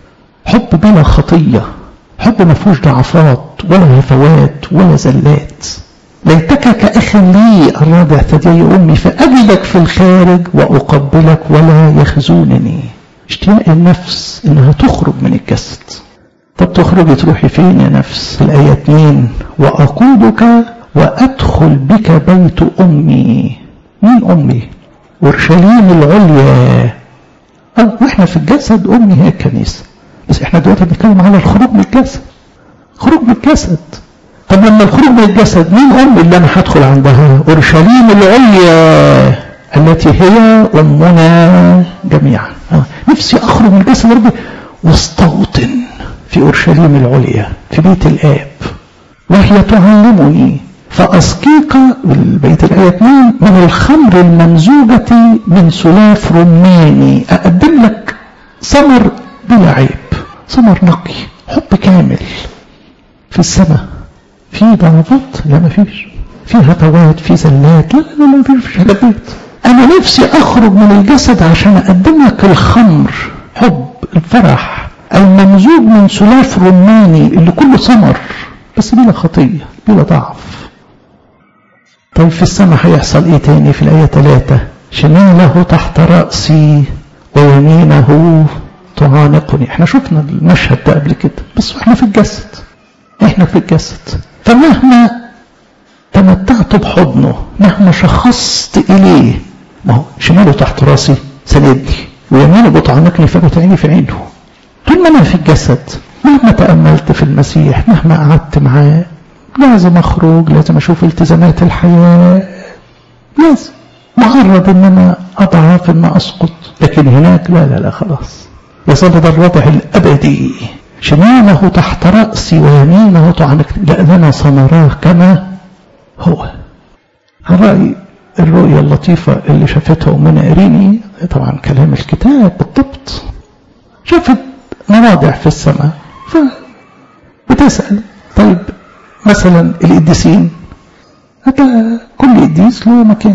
حب بلا خطية حب ما فيهوش ضعفات ولا هفوات ولا زلات ليتك كأخ لي الرابع ثدي أمي فأجدك في الخارج وأقبلك ولا يخزونني اشتياق النفس إنها تخرج من الجسد طب تخرجي تروحي فين يا نفس الآية 2 وأقودك وأدخل بك بيت أمي مين أمي أورشليم العليا أه وإحنا في الجسد أمي هي الكنيسة بس إحنا دلوقتي بنتكلم على الخروج من الجسد خروج من الجسد طب لما الخروج من الجسد مين أم اللي أنا هدخل عندها أورشليم العليا التي هي أمنا جميعا أه. نفسي أخرج من الجسد ربي واستوطن في أورشليم العليا في بيت الآب وهي تعلمني فأسقيك البيت الآية 2 من الخمر الممزوجة من سلاف رماني أقدم لك ثمر بلا عيب ثمر نقي حب كامل في السماء في ضعفات لا ما فيش في هتوات في زلات لا لا لا ما فيش حاجات أنا نفسي أخرج من الجسد عشان أقدم لك الخمر حب الفرح الممزوج من سلاف رماني اللي كله ثمر بس بلا خطية بلا ضعف طيب في السماء هيحصل ايه تاني في الآية 3 شماله تحت رأسي ويمينه تعانقني احنا شفنا المشهد ده قبل كده بس احنا في الجسد احنا في الجسد فمهما تمتعت بحضنه مهما شخصت اليه ما هو شماله تحت راسي سندني ويمينه بتعانقني فبتعيني في عينه طول ما انا في الجسد مهما تأملت في المسيح مهما قعدت معاه لازم اخرج لازم اشوف التزامات الحياة لازم معرض ان انا اضعف ان اسقط لكن هناك لا لا لا خلاص يصل ده الوضع الابدي شماله تحت رأسي ويمينه تعنقني لأننا سنراه كما هو رأي الرؤية اللطيفة اللي شافتها أمنا إريني طبعا كلام الكتاب بالضبط شافت مواضع في السماء فبتسأل طيب مثلا القديسين هتلاقي كل قديس له مكان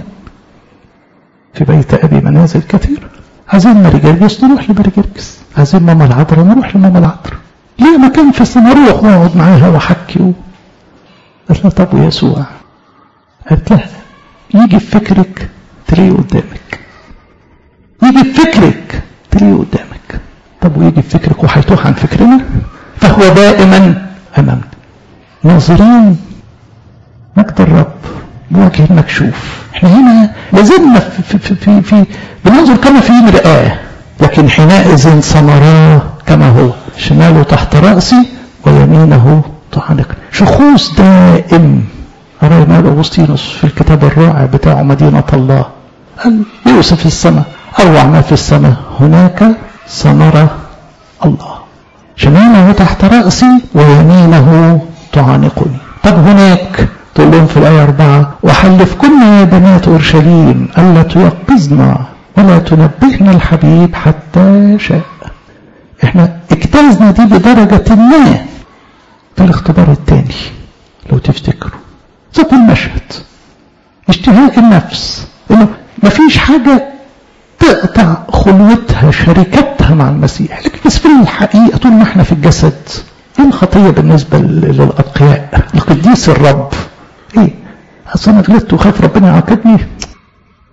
في بيت أبي منازل كثير عايزين ماري جرجس نروح لماري جرجس عايزين ماما العذراء نروح لماما العذراء ليه مكان في السماء روح واقعد معاها واحكي و... قالت لها طب ويسوع قالت لها يجي في فكرك تلاقيه قدامك يجي في فكرك تلاقيه قدامك طب ويجي في فكرك وهيتوه عن فكرنا فهو دائما امامنا ناظرين مجد الرب بوجه مكشوف احنا هنا لازلنا في, في, في, في, في بننظر كما في مرآة لكن حينئذ سنراه كما هو شماله تحت رأسي ويمينه تعانقني شخوص دائم أرى مال أغسطينوس في الكتاب الرائع بتاعه مدينة الله قال يوسف السماء أروع ما في السماء هناك سنرى الله شماله تحت رأسي ويمينه تعانقني طب هناك تقول لهم في الآية أربعة وحلفكن يا بنات أورشليم ألا تيقظنا ولا تنبهنا الحبيب حتى شاء احنا اجتازنا دي بدرجة ما في الاختبار الثاني لو تفتكروا ذات المشهد اشتهاء النفس انه مفيش حاجة تقطع خلوتها شركتها مع المسيح لكن بس في الحقيقة طول ما احنا في الجسد ايه الخطية بالنسبة للأتقياء القديس الرب ايه اصل انا غلطت وخايف ربنا يعاقبني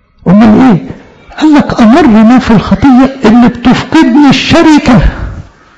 امال ايه قال لك امر ما في الخطية اللي بتفقدني الشركة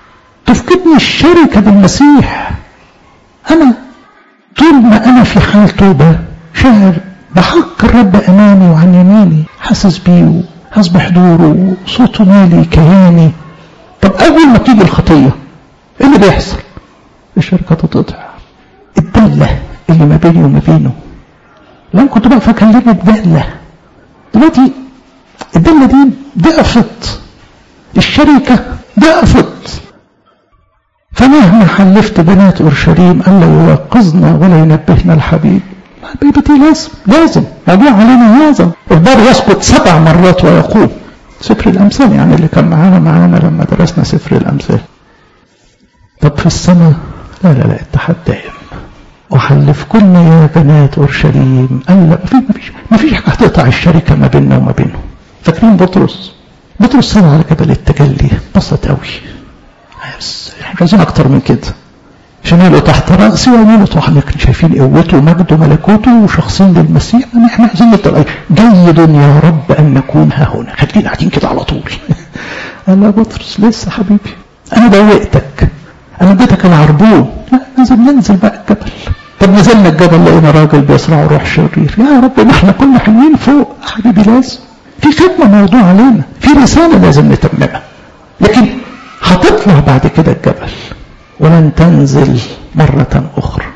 تفقدني الشركة بالمسيح أنا طول ما أنا في حال توبة شاعر بحق الرب أمامي وعن يميني حاسس بيه حاسس بحضوره صوته مالي كياني طب أول ما تيجي الخطية إيه اللي بيحصل؟ الشركة تتقطع الدالة اللي ما بيني وما بينه لما كنت بقى فاكلمك دالة دلوقتي الدالة دي ضعفت الشركة ضعفت فمهما حلفت بنات أورشليم ألا يوقظنا ولا ينبهنا الحبيب حبيبتي لازم لازم موضوع علينا هذا البار يسقط سبع مرات ويقوم سفر الأمثال يعني اللي كان معانا معانا لما درسنا سفر الأمثال طب في السماء لا لا لا اتحاد دائم وحلفكن يا بنات أورشليم ألا ما فيش ما فيش حاجة هتقطع الشركة ما بيننا وما بينه فاكرين بطرس بطرس صار على جبل التجلي بسط قوي بس احنا عايزين اكتر من كده شماله تحت رأسي ويمينه طبعا شايفين قوته ومجده وملكوته وشخصين للمسيح ما احنا عايزين نبقى جيد يا رب ان نكون ها هنا خلينا قاعدين كده على طول قال له بطرس لسه حبيبي انا دوقتك انا اديتك العربون لا لازم ننزل بقى الجبل طب نزلنا الجبل لقينا راجل بيصرع روح شرير يا رب ما احنا كنا حلوين فوق حبيبي لازم في خدمة موضوع علينا في رسالة لازم نتممها لكن هتطلع بعد كده الجبل ولن تنزل مرة أخرى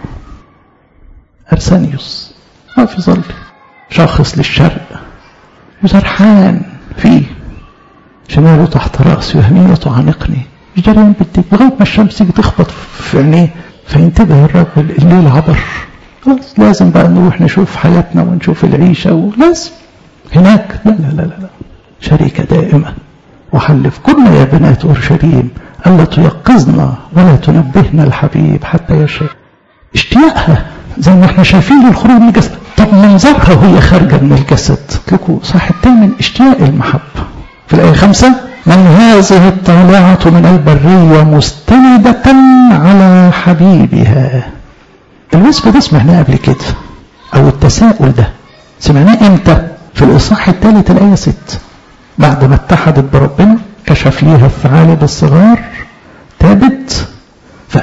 أرسانيوس ما في ظل شاخص للشرق وسرحان فيه شماله تحت رأسي ويمينه تعانقني جريان بالديك لغاية ما الشمس تيجي تخبط في عينيه فينتبه الرجل الليل عبر خلاص لازم بقى نروح نشوف حياتنا ونشوف العيشة ولازم هناك لا لا لا لا شركة دائمة وحلف كنا يا بنات أورشليم ألا تيقظنا ولا تنبهنا الحبيب حتى يشاء اشتياقها زي ما احنا شايفين للخروج من الجسد طب منظرها وهي خارجة من الجسد لكم صح الثامن اشتياق المحبة في الآية خمسة من هذه الطالعة من البرية مستندة على حبيبها الوصف ده سمعناه قبل كده أو التساؤل ده سمعناه امتى في الإصحاح الثالث الآية 6 بعد ما اتحدت بربنا كشف ليها الثعالب الصغار تابت ف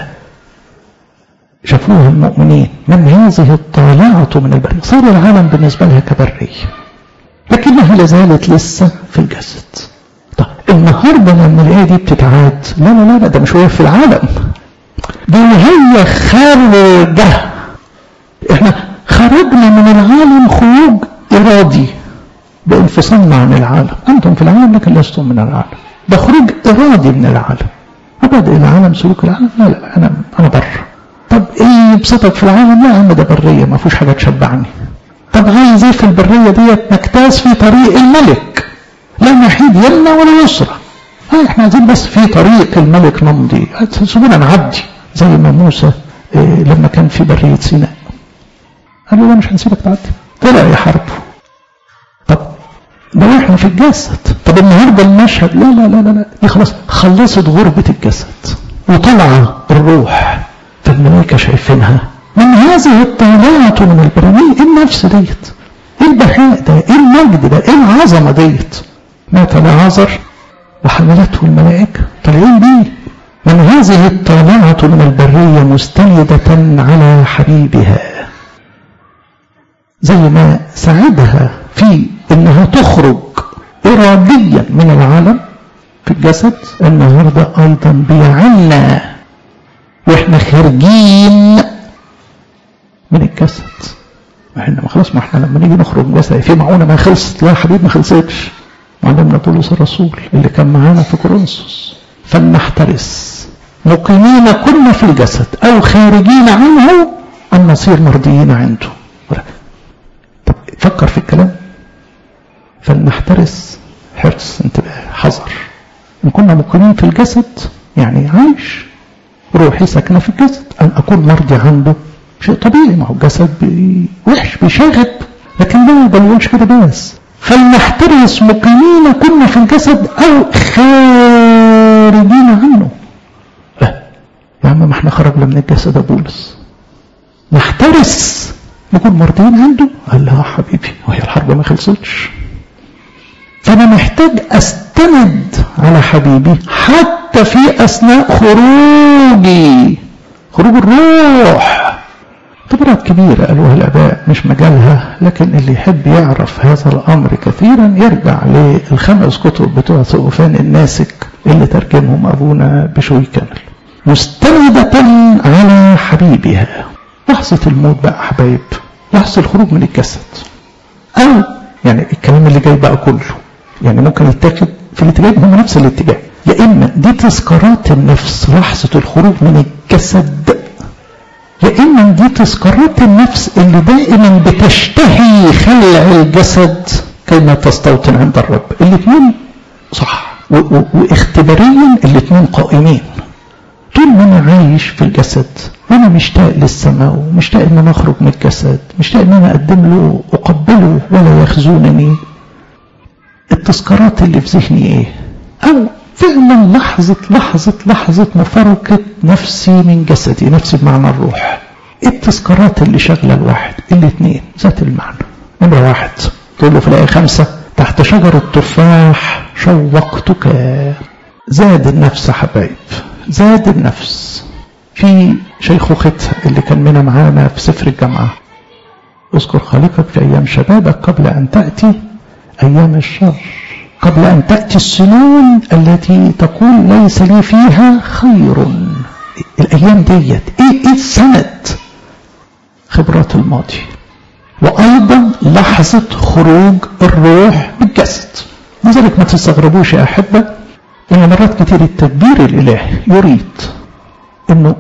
شافوها المؤمنين من هذه الطالعة من البرية صار العالم بالنسبة لها كبرية لكنها لازالت لسه في الجسد طب النهارده لما الآية دي بتتعاد لا لا لا, لا ده مش واقف في العالم دي هي خارجة احنا خرجنا من العالم خروج إرادي بانفصالنا عن العالم أنتم في العالم لكن لستم من العالم ده خروج إرادي من العالم وبدأ العالم سلوك العالم لا لا أنا أنا بره طب إيه يبسطك في العالم لا يا عم ده برية ما فيهوش حاجة تشبعني طب عايز إيه في البرية ديت نجتاز في طريق الملك لا نحيد يمنى ولا يسرى آه احنا عايزين بس في طريق الملك نمضي سيبونا نعدي زي ما موسى إيه لما كان في برية سيناء قال له لا مش هنسيبك تعدي طلع يحاربه طب ده احنا في الجسد طب النهارده المشهد لا لا لا لا, لا. دي خلاص خلصت غربة الجسد وطلع الروح فالملائكة شايفينها من هذه الطالعة من البراميل ايه النفس ديت ايه البهاء ده ايه المجد ده ايه العظمة ديت مات لعازر وحملته الملائكة طالعين بيه من هذه الطالعة من البرية مستندة على حبيبها زي ما ساعدها في انها تخرج اراديا من العالم في الجسد النهارده ايضا بيعنا واحنا خارجين من الجسد احنا ما خلاص ما احنا لما نيجي نخرج جسد في معونه ما خلصت لا يا حبيبي ما خلصتش معلمنا بولس الرسول اللي كان معانا في كورنثوس فلنحترس مقيمين كنا في الجسد او خارجين عنه ان نصير مرضيين عنده طب فكر في الكلام فلنحترس حرص انتباه حذر ان كنا مقيمين في الجسد يعني عايش روحي ساكنه في الجسد ان اكون مرضي عنده شيء طبيعي ما هو الجسد بي... وحش بيشاغب لكن لا ما بنقولش كده بس فلنحترس مقيمين كنا في الجسد او خارجين عنه لا يا عم ما احنا خرجنا من الجسد يا بولس نحترس نكون مرضيين عنده قال لا حبيبي وهي الحرب ما خلصتش فانا أنا محتاج أستند على حبيبي حتى في أثناء خروجي خروج الروح اختبارات كبيرة قالوها الآباء مش مجالها لكن اللي يحب يعرف هذا الأمر كثيرا يرجع للخمس كتب بتوع ثقفان الناسك اللي ترجمهم أبونا بشوي كامل مستندة على حبيبها لحظة الموت بقى حبايب لحظة الخروج من الجسد أو يعني الكلام اللي جاي بقى كله يعني ممكن يتاخد في الاتجاه هم نفس الاتجاه يا إما دي تذكارات النفس لحظة الخروج من الجسد يا إما دي تذكارات النفس اللي دائما بتشتهي خلع الجسد كيما تستوطن عند الرب الاثنين صح واختباريا الاثنين قائمين طول ما انا عايش في الجسد وانا مشتاق للسماء ومشتاق ان انا اخرج من الجسد مشتاق ان انا اقدم له اقبله ولا يخزونني التذكارات اللي في ذهني ايه او فعلا لحظة لحظة لحظة مفارقة نفسي من جسدي نفسي بمعنى الروح التذكارات اللي شغلة الواحد الاثنين ذات المعنى نمرة واحد تقول له في الآية خمسة تحت شجر التفاح شوقتك زاد النفس حبايب زاد النفس في شيخوختها اللي كان منها معانا في سفر الجامعة اذكر خالقك في أيام شبابك قبل أن تأتي أيام الشر قبل أن تأتي السنون التي تقول ليس لي فيها خير الأيام ديت إيه, إيه السند خبرات الماضي وأيضا لحظة خروج الروح بالجسد لذلك ما تستغربوش يا أحبة إن مرات كتير التدبير الإلهي يريد إنه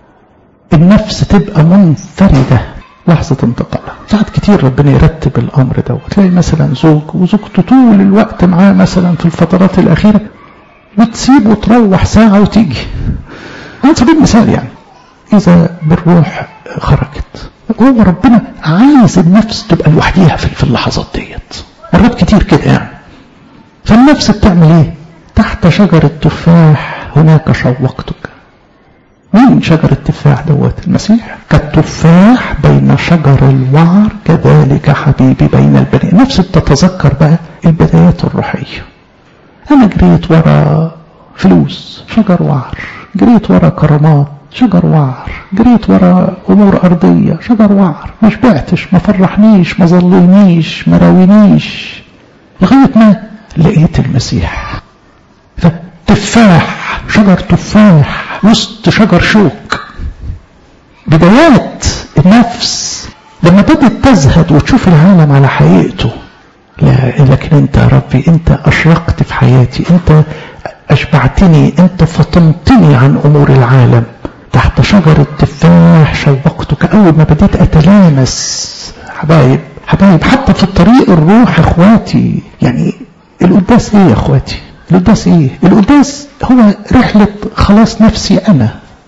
النفس تبقى منفردة لحظة انتقالها ساعات كتير ربنا يرتب الأمر دوت تلاقي مثلا زوج وزوجته طول الوقت معاه مثلا في الفترات الأخيرة وتسيب وتروح ساعة وتيجي على سبيل المثال يعني إذا بالروح خرجت هو ربنا عايز النفس تبقى لوحديها في اللحظات ديت مرات كتير كده يعني فالنفس بتعمل ايه تحت شجر التفاح هناك شوقتك مين شجر التفاح دوت المسيح كالتفاح بين شجر الوعر كذلك حبيبي بين البني نفس تتذكر بقى البدايات الروحية أنا جريت ورا فلوس شجر وعر جريت ورا كرامات شجر وعر جريت ورا أمور أرضية شجر وعر ما شبعتش ما فرحنيش ما ظلينيش ما راوينيش لغاية ما لقيت المسيح فتفاح شجر تفاح وسط شجر شوك بدايات النفس لما بدأت تزهد وتشوف العالم على حقيقته لا لكن انت يا ربي انت اشرقت في حياتي انت اشبعتني انت فطمتني عن امور العالم تحت شجر التفاح شوقتك اول ما بديت اتلامس حبايب حبايب حتى في الطريق الروح اخواتي يعني القداس ايه يا اخواتي القداس ايه القداس هو رحلة خلاص نفسي انا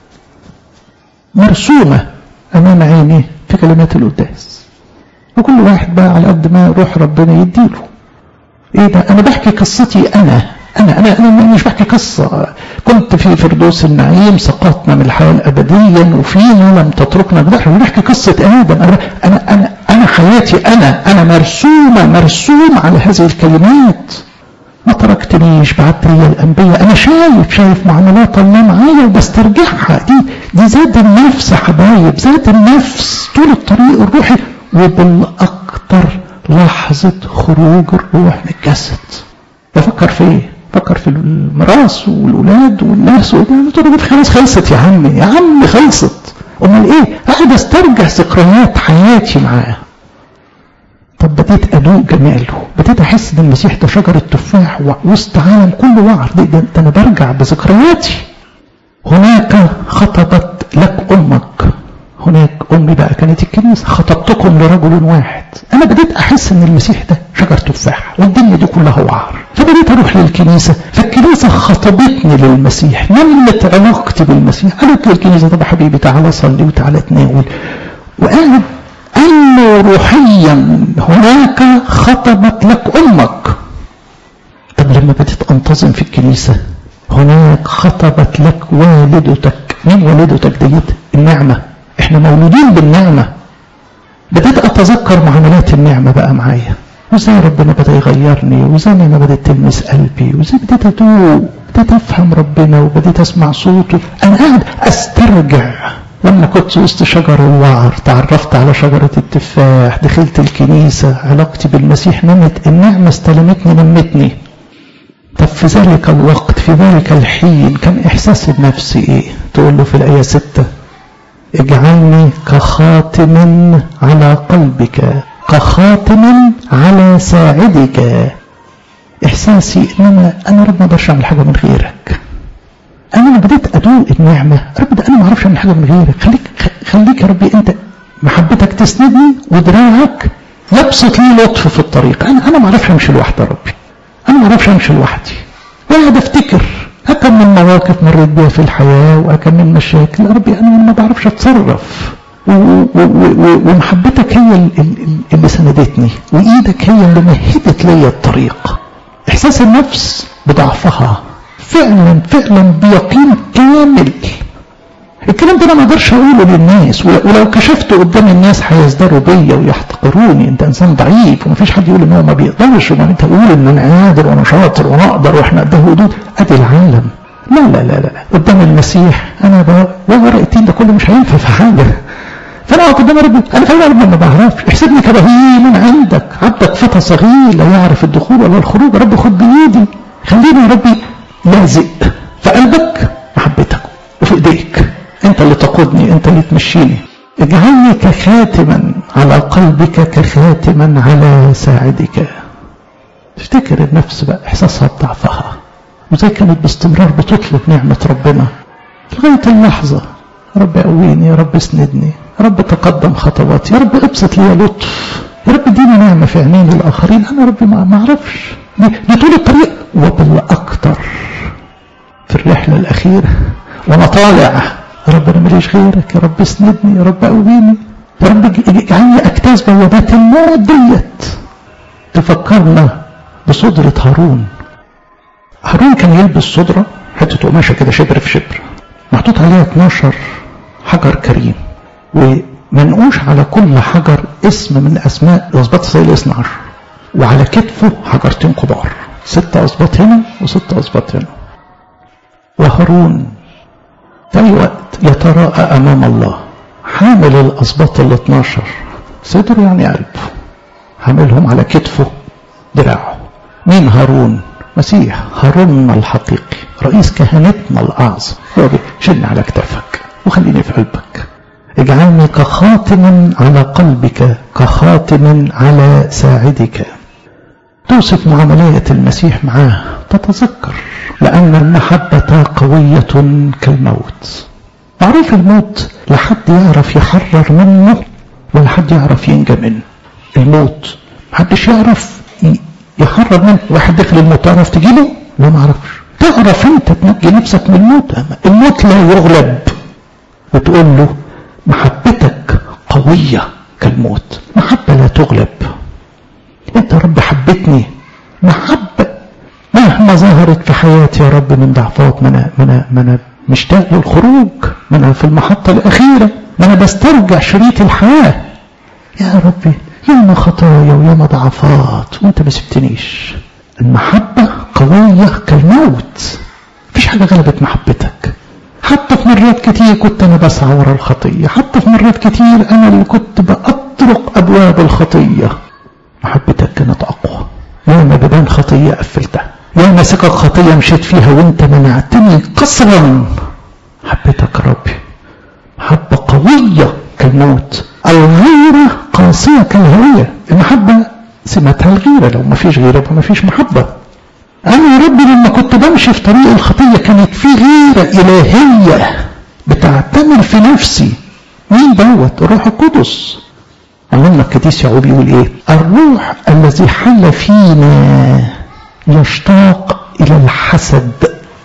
مرسومة امام عيني في كلمات القداس وكل واحد بقى على قد ما روح ربنا يديله ايه ده انا بحكي قصتي انا انا انا انا مش بحكي قصه كنت في فردوس النعيم سقطنا من الحياه الابديه وفينا لم تتركنا بحر بنحكي قصه ادم انا انا انا انا حياتي انا انا مرسومه مرسوم على هذه الكلمات ما تركتنيش بعت لي الانبياء انا شايف شايف معاملات الله معايا وبسترجعها دي دي زاد النفس يا حبايب زاد النفس طول الطريق الروحي وبالاكثر لحظه خروج الروح من الجسد بفكر في ايه؟ فكر في الميراث والاولاد والناس قلت له خلاص خلصت يا عمي يا عم خلصت امال ايه؟ قاعد استرجع ذكريات حياتي معاه طب بديت ادوق جماله بديت احس ان المسيح ده شجر التفاح وسط عالم كله وعر ده, ده, ده انا برجع بذكرياتي هناك خطبت لك امك هناك امي بقى كانت الكنيسه خطبتكم لرجل واحد انا بديت احس ان المسيح ده شجر تفاح والدنيا دي كلها وعر فبديت اروح للكنيسه فالكنيسه خطبتني للمسيح نمت علاقتي بالمسيح قالت للكنيسه طب حبيبي تعالى صلي وتعالى تناول وقاعد انه روحيا هناك خطبت لك امك طب لما بديت انتظم في الكنيسه هناك خطبت لك والدتك مين والدتك ديت النعمه احنا مولودين بالنعمة بدأت أتذكر معاملات النعمة بقى معايا وازاي ربنا بدا يغيرني وازاي ما بدات تلمس قلبي وازاي بديت اتوب بديت افهم ربنا وبديت اسمع صوته انا قاعد استرجع لما كنت وسط شجر الوعر تعرفت على شجرة التفاح دخلت الكنيسة علاقتي بالمسيح نمت النعمة استلمتني نمتني طب في ذلك الوقت في ذلك الحين كان إحساسي بنفسي إيه تقول له في الآية ستة اجعلني كخاتم على قلبك كخاتم على ساعدك إحساسي إن أنا أنا رب ما أقدرش أعمل حاجة من غيرك أنا لما بديت أدوق النعمة رب ده أنا ما أعرفش أعمل حاجة من غيرك خليك خليك يا ربي أنت محبتك تسندني ودراعك يبسط لي لطف في الطريق أنا أنا ما أعرفش أمشي لوحدي يا ربي أنا ما أعرفش أمشي لوحدي وأقعد أفتكر أكم من مواقف مريت بيها في الحياة وأكم من مشاكل يا ربي أنا ما بعرفش أتصرف ومحبتك هي اللي سندتني وإيدك هي اللي مهدت لي الطريق إحساس النفس بضعفها فعلا فعلا بيقين كامل الكلام ده انا ما اقدرش اقوله للناس ولو كشفته قدام الناس هيزدروا بيا ويحتقروني انت انسان ضعيف ومفيش حد يقول ان هو ما بيقدرش وما انت تقول ان انا قادر وانا شاطر وانا اقدر واحنا قد حدود ادي العالم لا لا لا لا قدام المسيح انا ورق التين ده كله مش هينفع في حاجه فانا اقعد قدام ربي انا فعلا ربي ما بعرفش احسبني كبهيم عندك عبدك فتى صغير لا يعرف الدخول ولا الخروج رب خد بايدي خليني يا ربي لازق في قلبك محبتك وفي ايديك انت اللي تقودني انت اللي تمشيني اجعلني كخاتما على قلبك كخاتما على ساعدك تفتكر النفس بقى احساسها بضعفها وزي كانت باستمرار بتطلب نعمة ربنا لغاية اللحظة رب قويني يا رب اسندني يا رب تقدم خطواتي يا رب ابسط لي لطف يا رب اديني نعمة في عينين الآخرين أنا ربي ما أعرفش دي طول الطريق وبالأكثر في الرحلة الأخيرة وأنا طالع يا رب أنا ماليش غيرك يا رب اسندني يا رب قويني يا رب اجعلني أجتاز بوابات الموت ديت تفكرنا بصدرة هارون هارون كان يلبس صدرة حتة قماشة كده شبر في شبر محطوط عليها 12 حجر كريم ومنقوش على كل حجر اسم من أسماء الأسباط إسرائيل 12 وعلى كتفه حجرتين كبار ستة أسباط هنا وستة أسباط هنا وهارون في أي وقت يتراءى أمام الله حامل الأسباط ال 12 صدره يعني قلبه حاملهم على كتفه دراعه مين هارون مسيح هارون الحقيقي رئيس كهنتنا الأعظم هو شلني على كتافك وخليني في قلبك اجعلني كخاتم على قلبك كخاتم على ساعدك توصف معاملات المسيح معاه تتذكر لأن المحبة قوية كالموت معروف الموت لا حد يعرف يحرر منه ولا حد يعرف ينجى منه الموت محدش يعرف يحرر منه واحد داخل الموت تعرف تجيبه لا ما اعرفش تعرف انت تنجي نفسك من الموت الموت لا يغلب وتقول له محبتك قوية كالموت محبة لا تغلب انت يا رب حبتني محبة مهما ظهرت في حياتي يا رب من ضعفات ما انا ما انا ما انا مشتاق للخروج ما انا في المحطة الأخيرة ما انا بسترجع شريط الحياة يا ربي ياما خطايا وياما ضعفات وانت ما سبتنيش المحبة قوية كالموت مفيش حاجة غلبت محبتك حتى في مرات كتير كنت انا بسعى ورا الخطية حتى في مرات كتير انا اللي كنت بأطرق ابواب الخطية محبتك كانت اقوى ياما ببان خطية قفلتها ياما سكك خطية مشيت فيها وانت منعتني قصرا حبيتك يا ربي محبة قوية كالموت الغيرة قاسية كالهوية المحبة سمتها الغيرة لو ما فيش غيرة فما فيش محبة أنا يا ربي لما كنت بمشي في طريق الخطية كانت في غيرة إلهية بتعتمر في نفسي مين دوت الروح القدس علمنا القديس يعقوب يقول ايه الروح الذي حل فينا يشتاق الى الحسد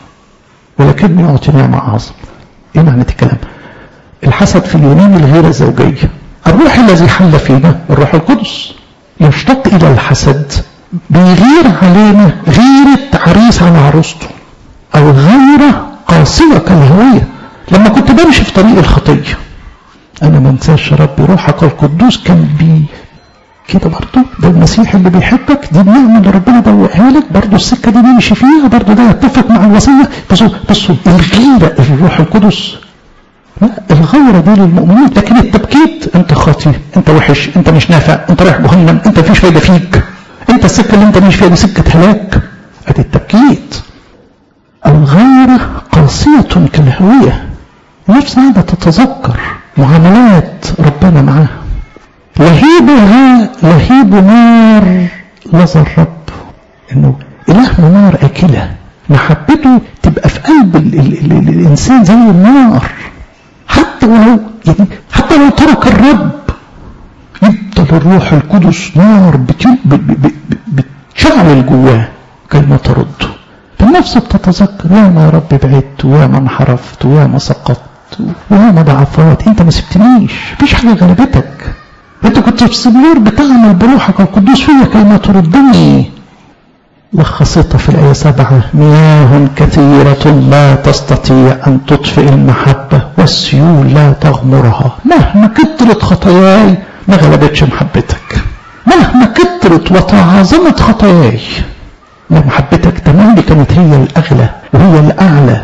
ولكنه يعطي نعمة أعظم ايه معنى الكلام الحسد في اليونان الغيرة الزوجية الروح الذي حل فينا الروح القدس يشتاق إلى الحسد بيغير علينا غيرة عريس على عروسته أو غيرة قاسية كالهوية لما كنت بمشي في طريق الخطية أنا ما انساش ربي روحك القدوس كان بي كده برضه ده المسيح اللي بيحبك دي النعمة اللي ربنا دوقها لك برضه السكة دي نمشي فيها برضه ده يتفق مع الوصية بصوا بصوا الغيرة الروح القدس لا الغيرة دي للمؤمنين لكن التبكيت انت خاطي انت وحش انت مش نافع انت رايح جهنم انت مفيش فايدة فيك انت السكة اللي انت ماشي فيها دي سكة هلاك ادي التبكيت الغيرة قاسية كالهوية نفس قاعدة تتذكر معاملات ربنا معاها لهيبها لهيب نار لظى الرب انه الهنا نار اكله محبته تبقى في قلب ال ال ال ال الانسان زي النار حتى ولو يعني حتى لو ترك الرب يفضل الروح القدس نار بتشعل جواه كي ما ترده فالنفس بتتذكر يا ما يا رب بعدت ويا ما انحرفت ويا ما سقطت ويا ما ضعفات انت ما سبتنيش مفيش حاجه غلبتك انت كنت في الصبير بتعمل بروحك القدوس فيا كي ما تردني لخصتها في الآية سبعة مياه كثيرة لا تستطيع أن تطفئ المحبة والسيول لا تغمرها مهما كترت خطاياي ما غلبتش محبتك مهما كترت وتعاظمت خطاياي لا محبتك تمام كانت هي الأغلى وهي الأعلى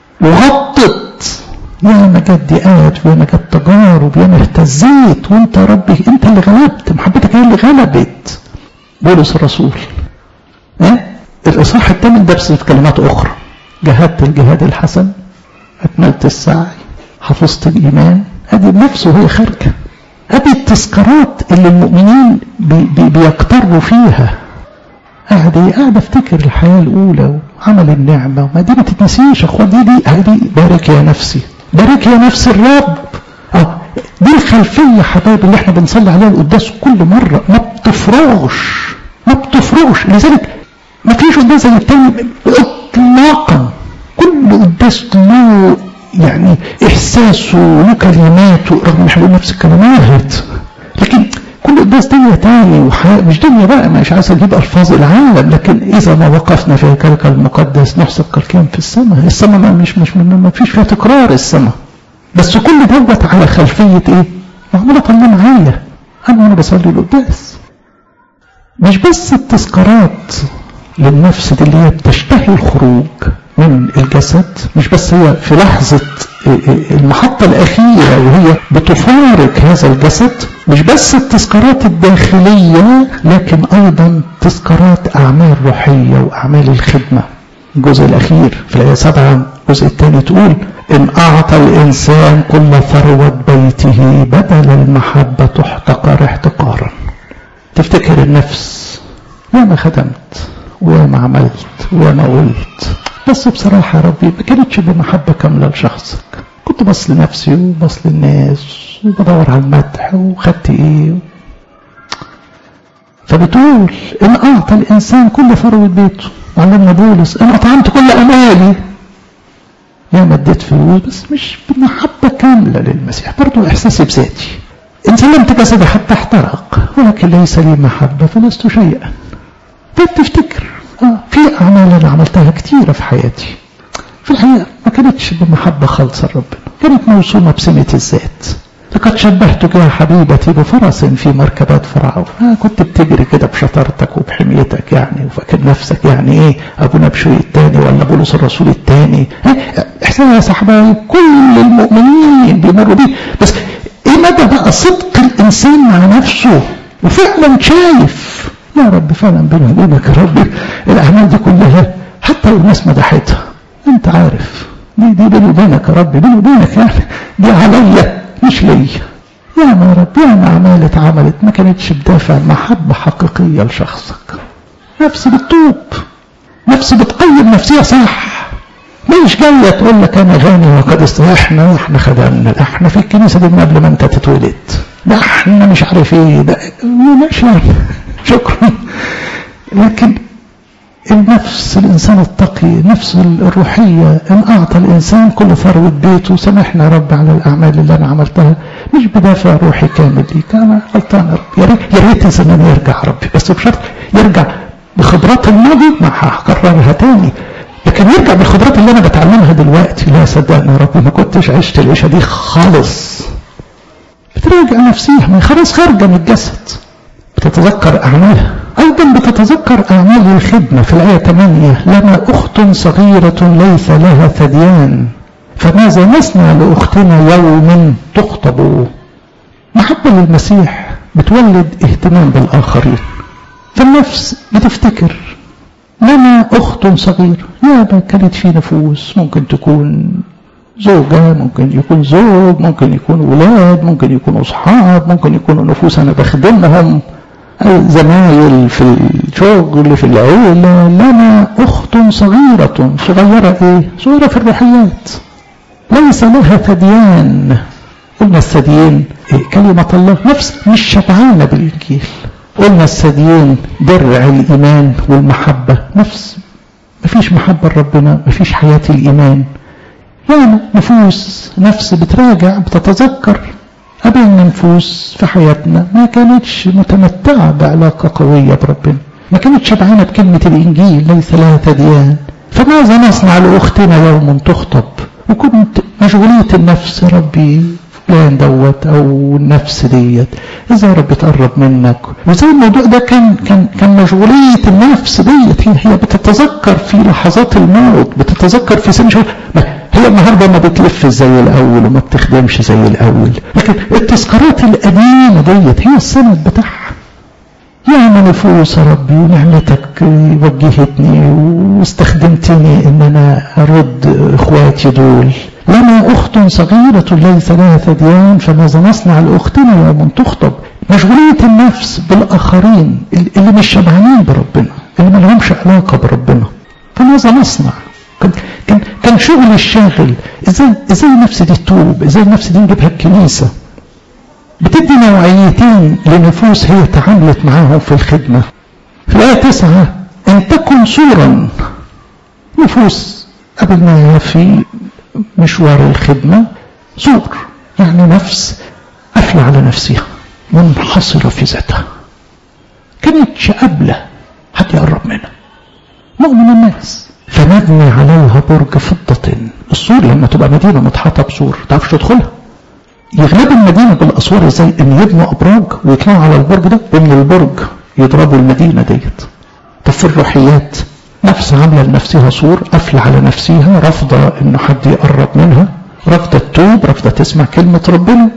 وغطت يا ما جت ضيقات ويا ما جت تجارب يا ما اهتزيت وانت يا ربي انت اللي غلبت محبتك هي اللي غلبت بولس الرسول اه؟ الاصحاح الثامن درس في كلمات اخرى جهدت الجهاد الحسن اكملت السعي حفظت الايمان ادي بنفسه وهي خارجه ادي التذكارات اللي المؤمنين بي بي بيقتروا فيها قاعد ايه قاعد افتكر الحياه الاولى وعمل النعمه وما دي ما تتنسيش اخوات دي دي دي بارك يا نفسي بارك يا نفس الرب اه دي الخلفيه حبايب اللي احنا بنصلي عليها القداس كل مره ما بتفرغش ما بتفرغش لذلك ما فيش قداس زي التاني اطلاقا كل قداس له يعني احساسه له كلماته رغم ان احنا نفس الكلمات لكن كل قداس دنيا تاني وحياة مش دنيا بقى مش عايز اجيب الفاظ العالم لكن اذا ما وقفنا في هيكلك المقدس نحسب كالكيان في السماء السماء ما مش مش ما فيش فيها تكرار السماء بس كل دوت على خلفيه ايه؟ معامله الله معايا انا وانا بصلي القداس مش بس التذكارات للنفس دي اللي هي بتشتهي الخروج من الجسد مش بس هي في لحظة المحطة الأخيرة وهي بتفارق هذا الجسد مش بس التذكارات الداخلية لكن أيضا تذكارات أعمال روحية وأعمال الخدمة الجزء الأخير في الآية سبعة الجزء الثاني تقول إن أعطى الإنسان كل ثروة بيته بدل المحبة تحتقر احتقارا تفتكر النفس يا ما خدمت ويا ما عملت ويا ما قلت بس بصراحة يا ربي ما كانتش بمحبة كاملة لشخصك كنت بص لنفسي وبص للناس وبدور على المدح وخدت ايه فبتقول ان اعطى الانسان كل ثروة بيته علمنا بولس ان اطعمت كل امالي يا ما اديت فلوس بس مش بمحبة كاملة للمسيح برضو احساسي بذاتي ان سلمت جسدي حتى احترق ولكن ليس لي محبة فلست شيئا تفتكر آه في أعمال أنا عملتها كتيرة في حياتي في الحقيقة ما كانتش بمحبة خالصة ربنا كانت موسومة بسمة الذات لقد شبهتك يا حبيبتي بفرس في مركبات فرعون آه كنت بتجري كده بشطارتك وبحميتك يعني وفاكر نفسك يعني ايه ابونا بشوي التاني ولا بولس الرسول التاني آه احسن يا صاحبي كل المؤمنين بيمروا بيه بس ايه مدى بقى صدق الانسان مع نفسه وفعلا شايف يا رب فعلا بيني وبينك يا رب الاعمال دي كلها حتى لو الناس مدحتها انت عارف دي دي بيني وبينك يا رب بيني وبينك يعني دي عليا مش ليا يا ما رب يا ما اعمال اتعملت ما كانتش بدافع محبه حقيقيه لشخصك نفسي بتتوب نفسي بتقيم نفسيها صح مش جاية تقول لك أنا غني وقد احنا احنا خدمنا احنا في الكنيسة دي من قبل ما أنت تتولد ده احنا مش عارف ايه ده ماشي شكرا لكن النفس الإنسان التقي نفس الروحية إن أعطى الإنسان كل ثروة بيته سامحنا يا رب على الأعمال اللي أنا عملتها مش بدافع روحي كامل ليك أنا غلطان يا رب يا ريت يا ريت الزمان يرجع ربي بس بشرط يرجع بخبرات الماضي ما هكررها تاني لكن يرجع بالخبرات اللي أنا بتعلمها دلوقتي لا صدقني يا رب ما كنتش عشت العيشة دي خالص بتراجع نفسيها ما خلاص خارجة من الجسد بتتذكر أعمالها أيضا بتتذكر أعمال الخدمة في الآية 8 لنا أخت صغيرة ليس لها ثديان فماذا نصنع لأختنا يوم تخطب محبة للمسيح بتولد اهتمام بالآخرين فالنفس بتفتكر لنا أخت صغيرة يا كانت في نفوس ممكن تكون زوجة ممكن يكون زوج ممكن يكون ولاد ممكن يكونوا أصحاب ممكن يكونوا نفوس أنا بخدمهم زمايل في الشغل في العيلة لنا أخت صغيرة صغيرة إيه؟ صغيرة في الروحيات ليس لها ثديان قلنا الثديين إيه؟ كلمة الله نفس مش شبعانة بالإنجيل قلنا الثديين درع الإيمان والمحبة نفس مفيش محبة لربنا مفيش حياة الإيمان يعني نفوس نفس بتراجع بتتذكر قابلنا نفوس في حياتنا ما كانتش متمتعة بعلاقة قوية بربنا ما كانتش شبعانة بكلمة الإنجيل ليس لها تديان فماذا نصنع لأختنا يوم تخطب وكنت مشغولية النفس ربي فلان دوت او النفس ديت ازاي رب تقرب منك وزي الموضوع ده كان كان كان مشغوليه النفس ديت هي هي بتتذكر في لحظات الموت بتتذكر في سن شهور هي النهارده ما بتلف زي الاول وما بتخدمش زي الاول لكن التذكارات القديمه ديت هي السند بتاعها يا نفوس ربي ونعمتك وجهتني واستخدمتني ان انا ارد اخواتي دول لنا اخت صغيرة ليس لها ثديان فماذا نصنع لاختنا يوم تخطب مشغولية النفس بالاخرين اللي مش شبعانين بربنا اللي ما لهمش علاقة بربنا فماذا نصنع كان كان كان شغل الشاغل ازاي ازاي النفس دي تتوب ازاي النفس دي نجيبها الكنيسه بتدي نوعيتين لنفوس هي تعاملت معاهم في الخدمة في الآية تسعة إن تكن صورا نفوس قابلناها في مشوار الخدمة صور يعني نفس قافلة على نفسها منحصرة في ذاتها كانتش قابلة حد يقرب منها مؤمن الناس فنبني عليها برج فضة السور لما تبقى مدينة متحاطة بسور تعرفش تدخلها يغلبوا المدينة بالأسوار ازاي ان يبنوا أبراج ويطلعوا على البرج ده ومن البرج يضربوا المدينة ديت طب في الروحيات نفس عاملة لنفسها سور قافلة على نفسها رافضة انه حد يقرب منها رافضة التوب رافضة تسمع كلمة ربنا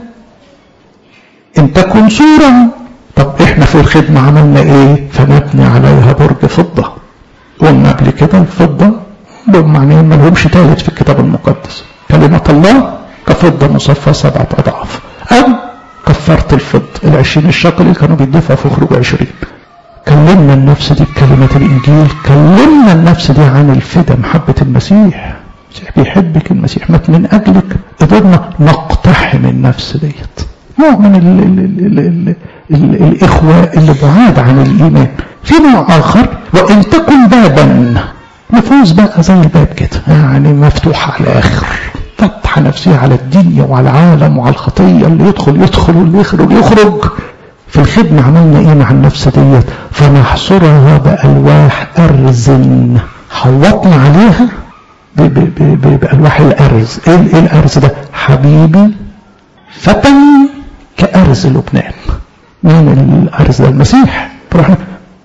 ان تكن صورا طب احنا في الخدمة عملنا ايه فنبني عليها برج فضة قلنا قبل كده الفضة بمعنى ما لهمش ثالث في الكتاب المقدس كلمة الله كفضة مصفى سبعة أضعاف أو كفرت الفضة العشرين الشقل اللي كانوا بيدفعوا في خروج عشرين كلمنا النفس دي بكلمة الإنجيل كلمنا النفس دي عن الفدا محبة المسيح المسيح بيحبك المسيح مات من أجلك قدرنا نقتحم النفس ديت نوع من ال ال ال ال ال الإخوة اللي بعاد عن الإيمان في نوع آخر وإن تكن بابا نفوس بقى زي الباب كده يعني مفتوحة على الآخر فتح نفسها على الدنيا وعلى العالم وعلى الخطية اللي يدخل يدخل واللي يخرج يخرج في الخدمة عملنا ايه مع النفس ديت فنحصرها بألواح أرز حوطنا عليها بألواح الأرز ايه, إيه الأرز ده حبيبي فتى كأرز لبنان مين الأرز ده المسيح فرحنا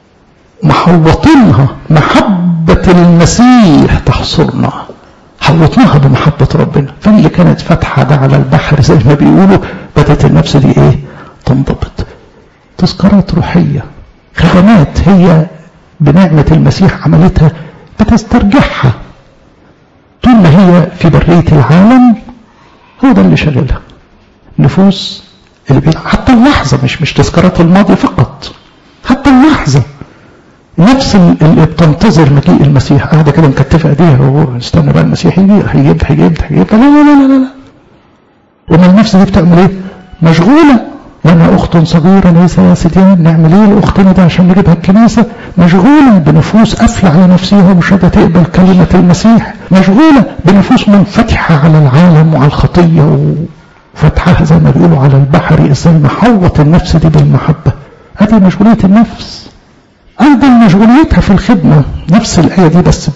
محوطينها محبة المسيح تحصرنا حوطناها بمحبة ربنا فاللي كانت فاتحة ده على البحر زي ما بيقولوا بدأت النفس دي ايه تنضبط تذكارات روحية خدمات هي بنعمة المسيح عملتها بتسترجعها طول ما هي في برية العالم هو ده اللي شغلها نفوس اللي بي... حتى اللحظة مش مش تذكارات الماضي فقط حتى اللحظة نفس اللي بتنتظر مجيء المسيح قاعده كده مكتفه ايديها وهو استنى بقى المسيح يجي هيجيب هيجيب هيجيب لا لا لا لا لا وما النفس دي بتعمل ايه؟ مشغوله وانا اخت صغيره ليس يا سيديان نعمل ايه لاختنا ده عشان نجيبها الكنيسه مشغوله بنفوس قافله على نفسها ومش قادره تقبل كلمه المسيح مشغوله بنفوس منفتحه على العالم وعلى الخطيه وفتحها زي ما بيقولوا على البحر ازاي نحوط النفس دي بالمحبه هذه مشغوليه النفس أيضا مشغوليتها في الخدمة نفس الآية دي بس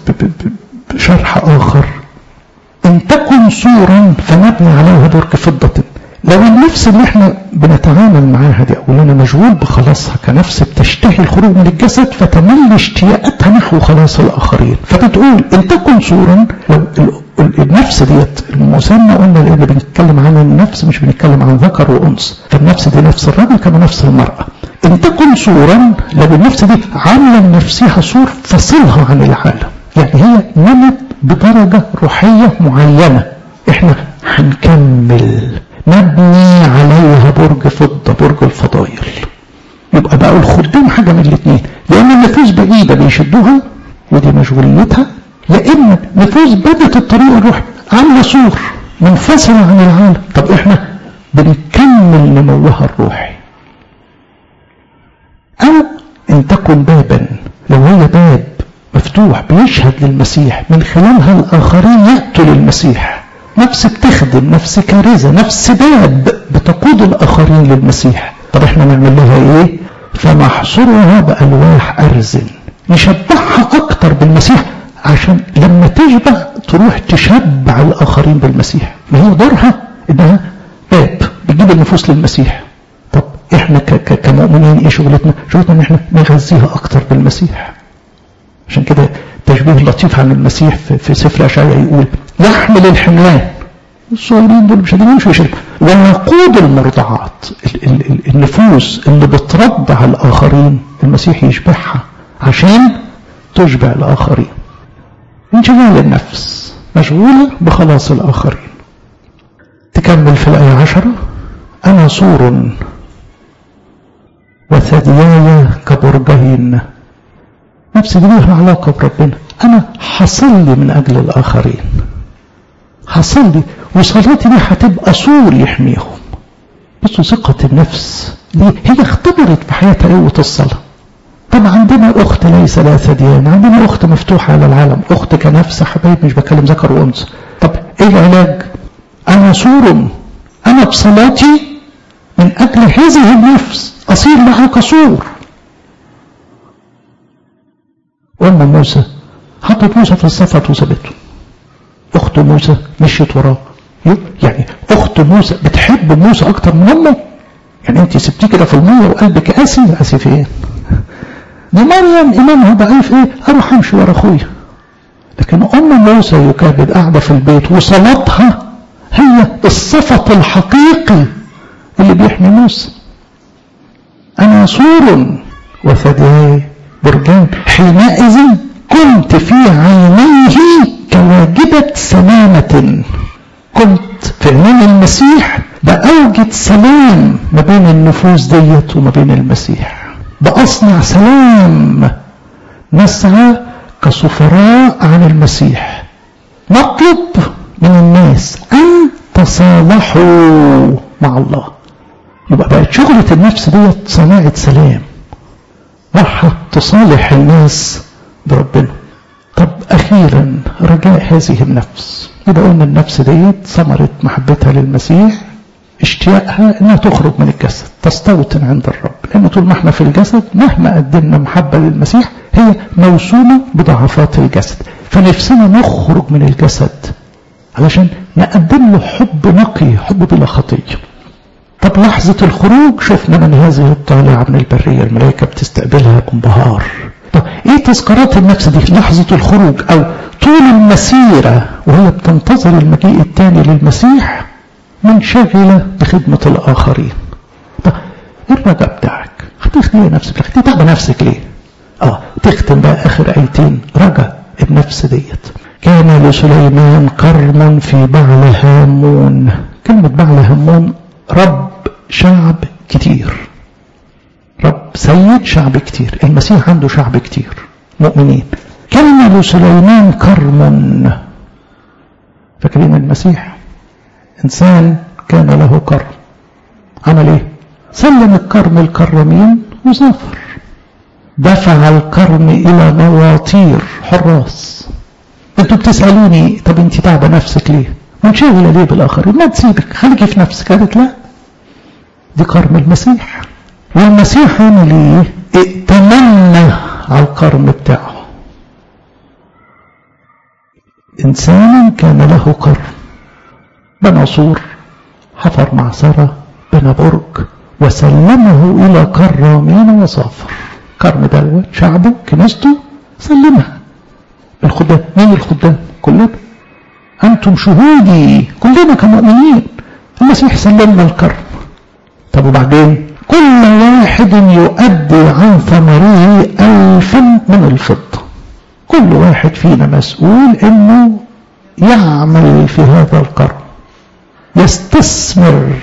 بشرح آخر إن تكن صورا فنبني عليها برج فضة لو النفس اللي احنا بنتعامل معاها دي او اللي انا مشغول بخلاصها كنفس بتشتهي الخروج من الجسد فتمل اشتياقاتها نحو خلاص الاخرين فبتقول ان تكن صورا لو النفس ديت المسمى قلنا لان بنتكلم عن النفس مش بنتكلم عن ذكر وانثى فالنفس دي نفس الرجل كما نفس المراه ان تكن صورا لو النفس دي عامله لنفسها صور فصلها عن العالم يعني هي نمت بدرجه روحيه معينه احنا هنكمل نبني عليها برج فضة برج الفضائل يبقى بقى الخدام حاجة من الاثنين يا اما النفوس بعيدة بيشدوها ودي مشغوليتها يا اما نفوس بدت الطريق الروح عاملة سور منفصلة عن العالم طب احنا بنكمل نموها الروحي او ان تكن بابا لو هي باب مفتوح بيشهد للمسيح من خلالها الاخرين يأتوا للمسيح نفس بتخدم نفس كارثة نفس باب بتقود الآخرين للمسيح طب احنا نعمل لها ايه فنحصرها بألواح أرزن نشبعها أكتر بالمسيح عشان لما تشبع تروح تشبع الآخرين بالمسيح ما هي دورها إنها باب بتجيب النفوس للمسيح طب احنا كمؤمنين ايه شغلتنا شغلتنا ان احنا نغذيها أكتر بالمسيح عشان كده تشبيه لطيف عن المسيح في, في سفر أشعياء يقول يحمل الحملان الصغيرين دول مش قادرين يمشوا ونقود المرضعات النفوس اللي بترضع الآخرين المسيح يشبعها عشان تشبع الآخرين انشغال النفس مشغولة بخلاص الآخرين تكمل في الآية عشرة أنا سور وثدياي كبرجين نفسي دي لها علاقة بربنا أنا حصلي من أجل الآخرين حصلي وصلاتي دي هتبقى سور يحميهم بصوا ثقة النفس ليه؟ هي اختبرت في حياتها قوة الصلاة طب عندنا أخت ليس لها ثديان عندنا أخت مفتوحة على العالم أخت كنفس حبايب مش بكلم ذكر وأنثى طب إيه العلاج؟ أنا سور أنا بصلاتي من أجل هذه النفس أصير لها كسور أم موسى حطت موسى في الصفة وسابته أخت موسى مشيت وراه يعني أخت موسى بتحب موسى أكتر من أمه يعني أنت سبتيه كده في المية وقلبك قاسي قاسي في إيه؟ دي مريم إيمانها ضعيف إيه؟ أروح أمشي ورا أخويا لكن أم موسى يكابد قاعدة في البيت وصلاتها هي الصفة الحقيقي اللي بيحمي موسى أنا سور وثدياي برجان حينئذ كنت في عينيه كواجبة سلامة كنت في عينين المسيح بأوجد سلام ما بين النفوس ديت وما بين المسيح بأصنع سلام نسعى كسفراء عن المسيح نطلب من الناس أن تصالحوا مع الله يبقى بقت شغلة النفس ديت صناعة سلام راح تصالح الناس بربنا طب أخيرا رجاء هذه النفس يبقى قلنا النفس ديت ثمرة محبتها للمسيح اشتياقها انها تخرج من الجسد تستوطن عند الرب لان طول ما احنا في الجسد مهما قدمنا محبة للمسيح هي موسومة بضعفات الجسد فنفسنا نخرج من الجسد علشان نقدم له حب نقي حب بلا خطيه طب لحظة الخروج شفنا من هذه الطالعة من البرية الملائكة بتستقبلها بانبهار طب ايه تذكارات النفس دي لحظة الخروج او طول المسيرة وهي بتنتظر المجيء الثاني للمسيح منشغلة بخدمة الآخرين طب ايه الرجاء بتاعك هتخدمي نفسك ليه هتتعب نفسك ليه اه تختم بقى اخر ايتين رجاء النفس ديت كان لسليمان قرن في بعل هامون كلمة بعل هامون رب شعب كتير رب سيد شعب كتير المسيح عنده شعب كتير مؤمنين كان لسليمان كرم فاكرين المسيح انسان كان له كرم عمل ايه سلم الكرم الكرمين وسافر دفع الكرم الى مواطير حراس انتوا بتسالوني طب انت تعبه نفسك ليه منشغله ليه بالاخرين ما تسيبك خليكي في نفسك قالت لا دي كرم المسيح والمسيح عمل ايه ائتمنى على الكرم بتاعه انسان كان له كرم بنى سور حفر معصرة بنى برج وسلمه إلى كرامين وصافر كرم دوت شعبه كنيسته سلمها الخدام مين الخدام كلنا أنتم شهودي كلنا كمؤمنين المسيح سلمنا الكرم طب وبعدين كل واحد يؤدي عن ثمره ألفا من الفضة كل واحد فينا مسؤول انه يعمل في هذا القرن يستثمر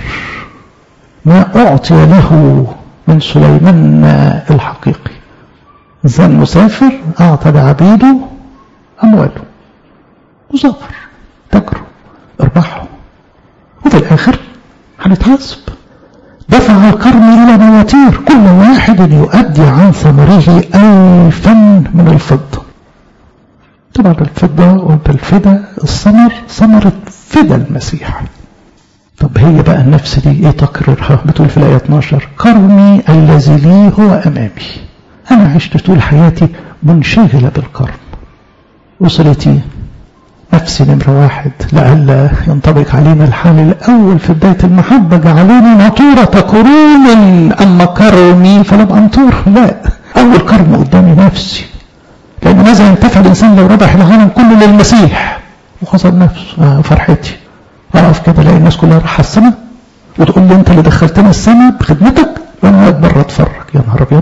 ما أعطي له من سليمان الحقيقي إنسان مسافر أعطى لعبيده أمواله وسافر تجروا اربحوا وفي الآخر هنتحاسب دفع الكرم إلى مواتير كل واحد يؤدي عن ثمره ألفا من الفضة طبعا الفضة قلت الفدا الثمر ثمرة فدا المسيح طب هي بقى النفس دي ايه تقريرها بتقول في الآية 12 كرمي الذي لي هو أمامي أنا عشت طول حياتي منشغلة بالكرم أسرتي نفسي نمرة واحد لعل ينطبق علينا الحال الأول في بداية المحبة جعلوني نطورة كروم أما كرمي فلم أنطور لا أول كرم قدامي نفسي لأن ماذا ينتفع الإنسان لو ربح العالم كله للمسيح وخسر نفسه آه فرحتي أقف كده الاقي الناس كلها رايحة السما وتقول لي أنت اللي دخلتنا السما بخدمتك وأنا واقف بره أتفرج يا نهار أبيض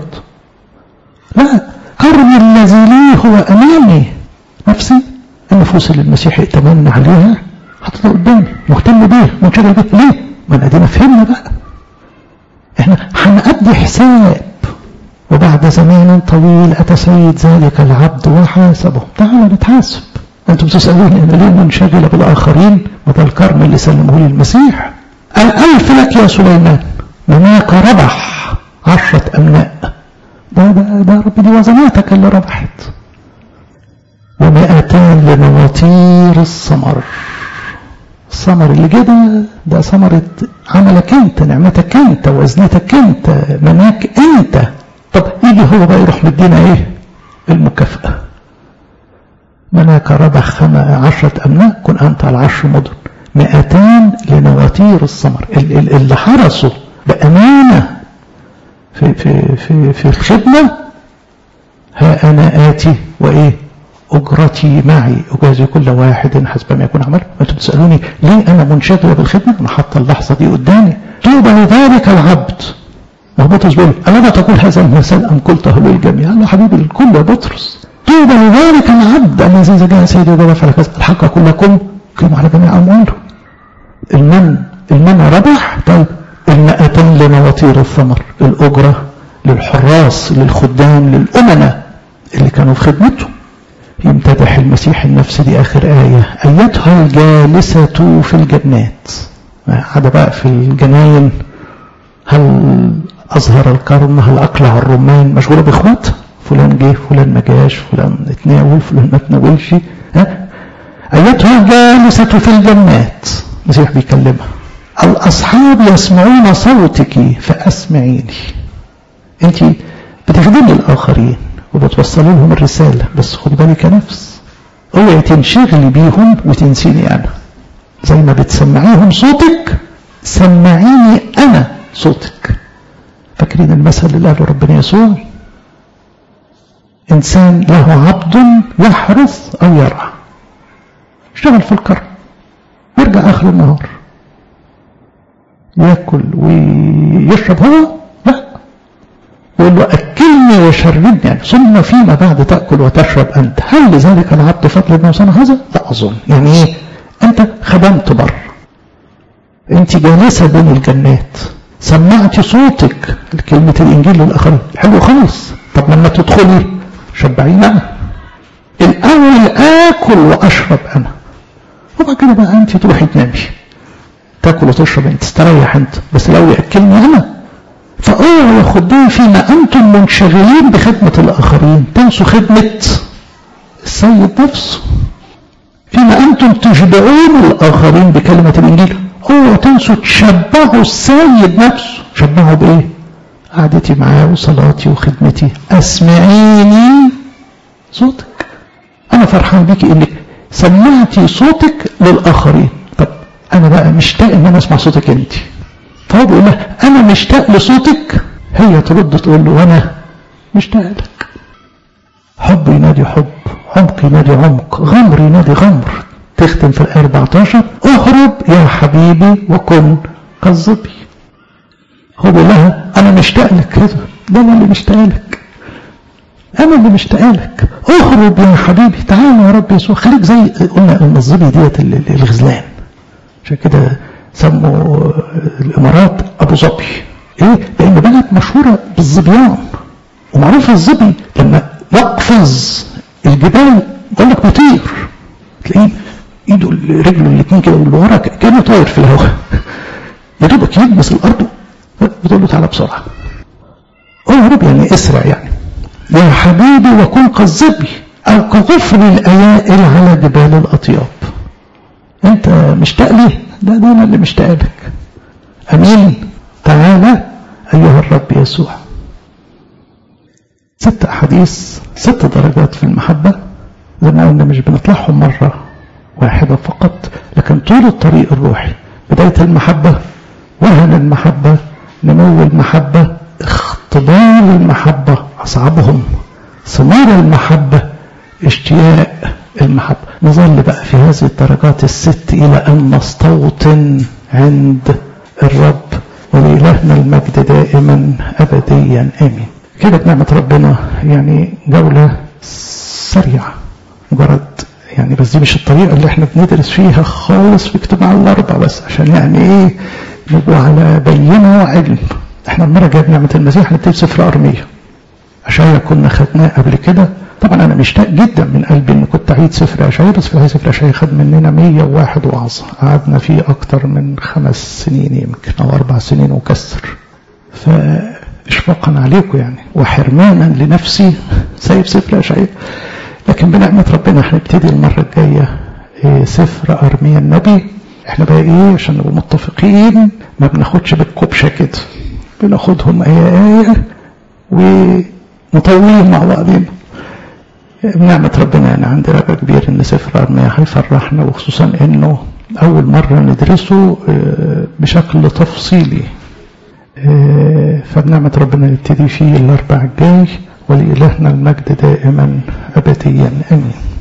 لا كرم الذي لي هو أمامي نفسي النفوس اللي المسيح ائتمن عليها حطيتها قدامي مهتم بيه منشغل بيه ليه؟ ما انا ادينا فهمنا بقى احنا هنأدي حساب وبعد زمان طويل أتى سيد ذلك العبد وحاسبه تعالوا نتحاسب أنتم تسألوني أنا ليه منشغلة بالآخرين وده الكرم اللي سلمه لي المسيح الألف لك يا سليمان هناك ربح عشرة أمناء ده ده ده رب دي وزناتك اللي ربحت ومئتان لمواتير الثمر الثمر اللي كده ده ثمرة عملك انت نعمتك انت وزنتك انت مناك انت طب يجي هو بقى يروح مدينا ايه المكافأة مناك ربح خم عشرة أمناء كن أنت على عشر مدن مئتان لنواتير الثمر اللي حرسوا بأمانة في, في, في, في الخدمة ها أنا آتي وإيه أجرتي معي أجازي كل واحد حسب ما يكون عمله أنتم تسألوني ليه أنا منشغلة بالخدمة أنا حاطة اللحظة دي قدامي طوبى لذلك العبد ما هو بطرس بيقول ألا تقول هذا المثال أم قلته للجميع قال له حبيبي الكل يا بطرس طوبى لذلك العبد الذي إذا جاء سيدي وجد فعل كذا الحق كلكم قيم على جميع أمواله المن المن ربح طيب المئتين لمواتير الثمر الأجرة للحراس للخدام للأمنة اللي كانوا في خدمته يمتدح المسيح النفس دي آخر آية أيتها الجالسة في الجنات هذا بقى في الجناين هل أظهر الكرم هل أقلع الرمان مشغولة بإخوات فلان جه فلان ما جاش فلان اتناول فلان ما تناولش ها أيتها الجالسة في الجنات المسيح بيكلمها الأصحاب يسمعون صوتك فأسمعيني أنت بتخدمي الآخرين وبتوصلي لهم الرسالة بس خد بالك يا نفس اوعي تنشغلي بيهم وتنسيني أنا زي ما بتسمعيهم صوتك سمعيني أنا صوتك فاكرين المثل اللي قاله ربنا يسوع إنسان له عبد يحرث أو يرعى اشتغل في الكرم يرجع آخر النهار ياكل ويشرب هو لا يقول له أكلني وشربني يعني ثم فيما بعد تأكل وتشرب أنت هل لذلك العبد فضل ما صنع هذا؟ لا أظن يعني إيه أنت خدمت بر أنت جالسة بين الجنات سمعت صوتك كلمة الإنجيل للآخرين حلو خالص طب لما تدخلي شبعيني أنا الأول آكل وأشرب أنا وبعد كده بقى أنت تروحي تنامي تاكل وتشرب انت تستريح انت بس لو ياكلني انا فاوعوا يا خدام فيما انتم منشغلين بخدمه الاخرين تنسوا خدمه السيد نفسه فيما انتم تشبعون الاخرين بكلمه الانجيل اوعوا تنسوا تشبعوا السيد نفسه شبعوا بايه قعدتي معاه وصلاتي وخدمتي اسمعيني صوتك انا فرحان بيكي انك سمعتي صوتك للاخرين انا انا بقى مشتاق ان انا اسمع صوتك انت فهو بيقول لها انا مشتاق لصوتك هي ترد تقول له وانا مشتاق لك حب ينادي حب عمق ينادي عمق غمر ينادي غمر تختم في الآية 14 اهرب يا حبيبي وكن كالظبي هو بيقول لها انا مشتاق لك كده ده انا اللي مشتاق لك انا اللي مشتاق لك اهرب يا حبيبي تعالى يا رب يسوع خليك زي قلنا ان الظبي ديت الغزلان عشان كده سموا الامارات ابو ظبي ايه لان بلد مشهوره بالظبيان ومعروف الظبي لما يقفز الجبال بقول لك بيطير تلاقيه ايده رجله الاثنين كده واللي ورا كانه طاير في الهواء يا دوبك يلمس الارض بتقول له تعالى بسرعه اهرب يعني اسرع يعني يا حبيبي وكن كالظبي او كغفر الايائل على جبال الاطياب انت مشتاق لي ده ده انا اللي مشتاق لك امين تعالى ايها الرب يسوع ست احاديث ست درجات في المحبه زي ما قلنا مش بنطلعهم مره واحده فقط لكن طول الطريق الروحي بدايه المحبه وهن المحبه نمو المحبه اختبار المحبه اصعبهم ثمار المحبه اشتياق المحبة نظل بقى في هذه الدرجات الست إلى أن نستوطن عند الرب ولإلهنا المجد دائما أبديا آمين كده بنعمة ربنا يعني جولة سريعة مجرد يعني بس دي مش الطريقة اللي احنا بندرس فيها خالص في اجتماع الأربع بس عشان يعني ايه نبقوا على بينة وعلم احنا المرة الجاية بنعمة المسيح نبتدي سفر أرمية عشان كنا خدناه قبل كده طبعا انا مشتاق جدا من قلبي ان كنت اعيد سفر اشعياء بس في الحقيقه سفر اشعياء خد مننا 101 وعظه قعدنا فيه اكتر من خمس سنين يمكن او اربع سنين وكسر فاشفاقا عليكم يعني وحرمانا لنفسي سايب سفر اشعياء لكن بنعمه ربنا هنبتدي المره الجايه سفر ارميا النبي احنا بقى ايه عشان نبقى متفقين ما بناخدش بالكبشه كده بناخدهم ايه ايه ونطولهم مع بعضين بنعمة ربنا يعني عندي رجاء كبير ان سفر ارميا هيفرحنا وخصوصا انه اول مرة ندرسه بشكل تفصيلي فبنعمة ربنا نبتدي فيه الاربع الجاي ولإلهنا المجد دائما ابديا امين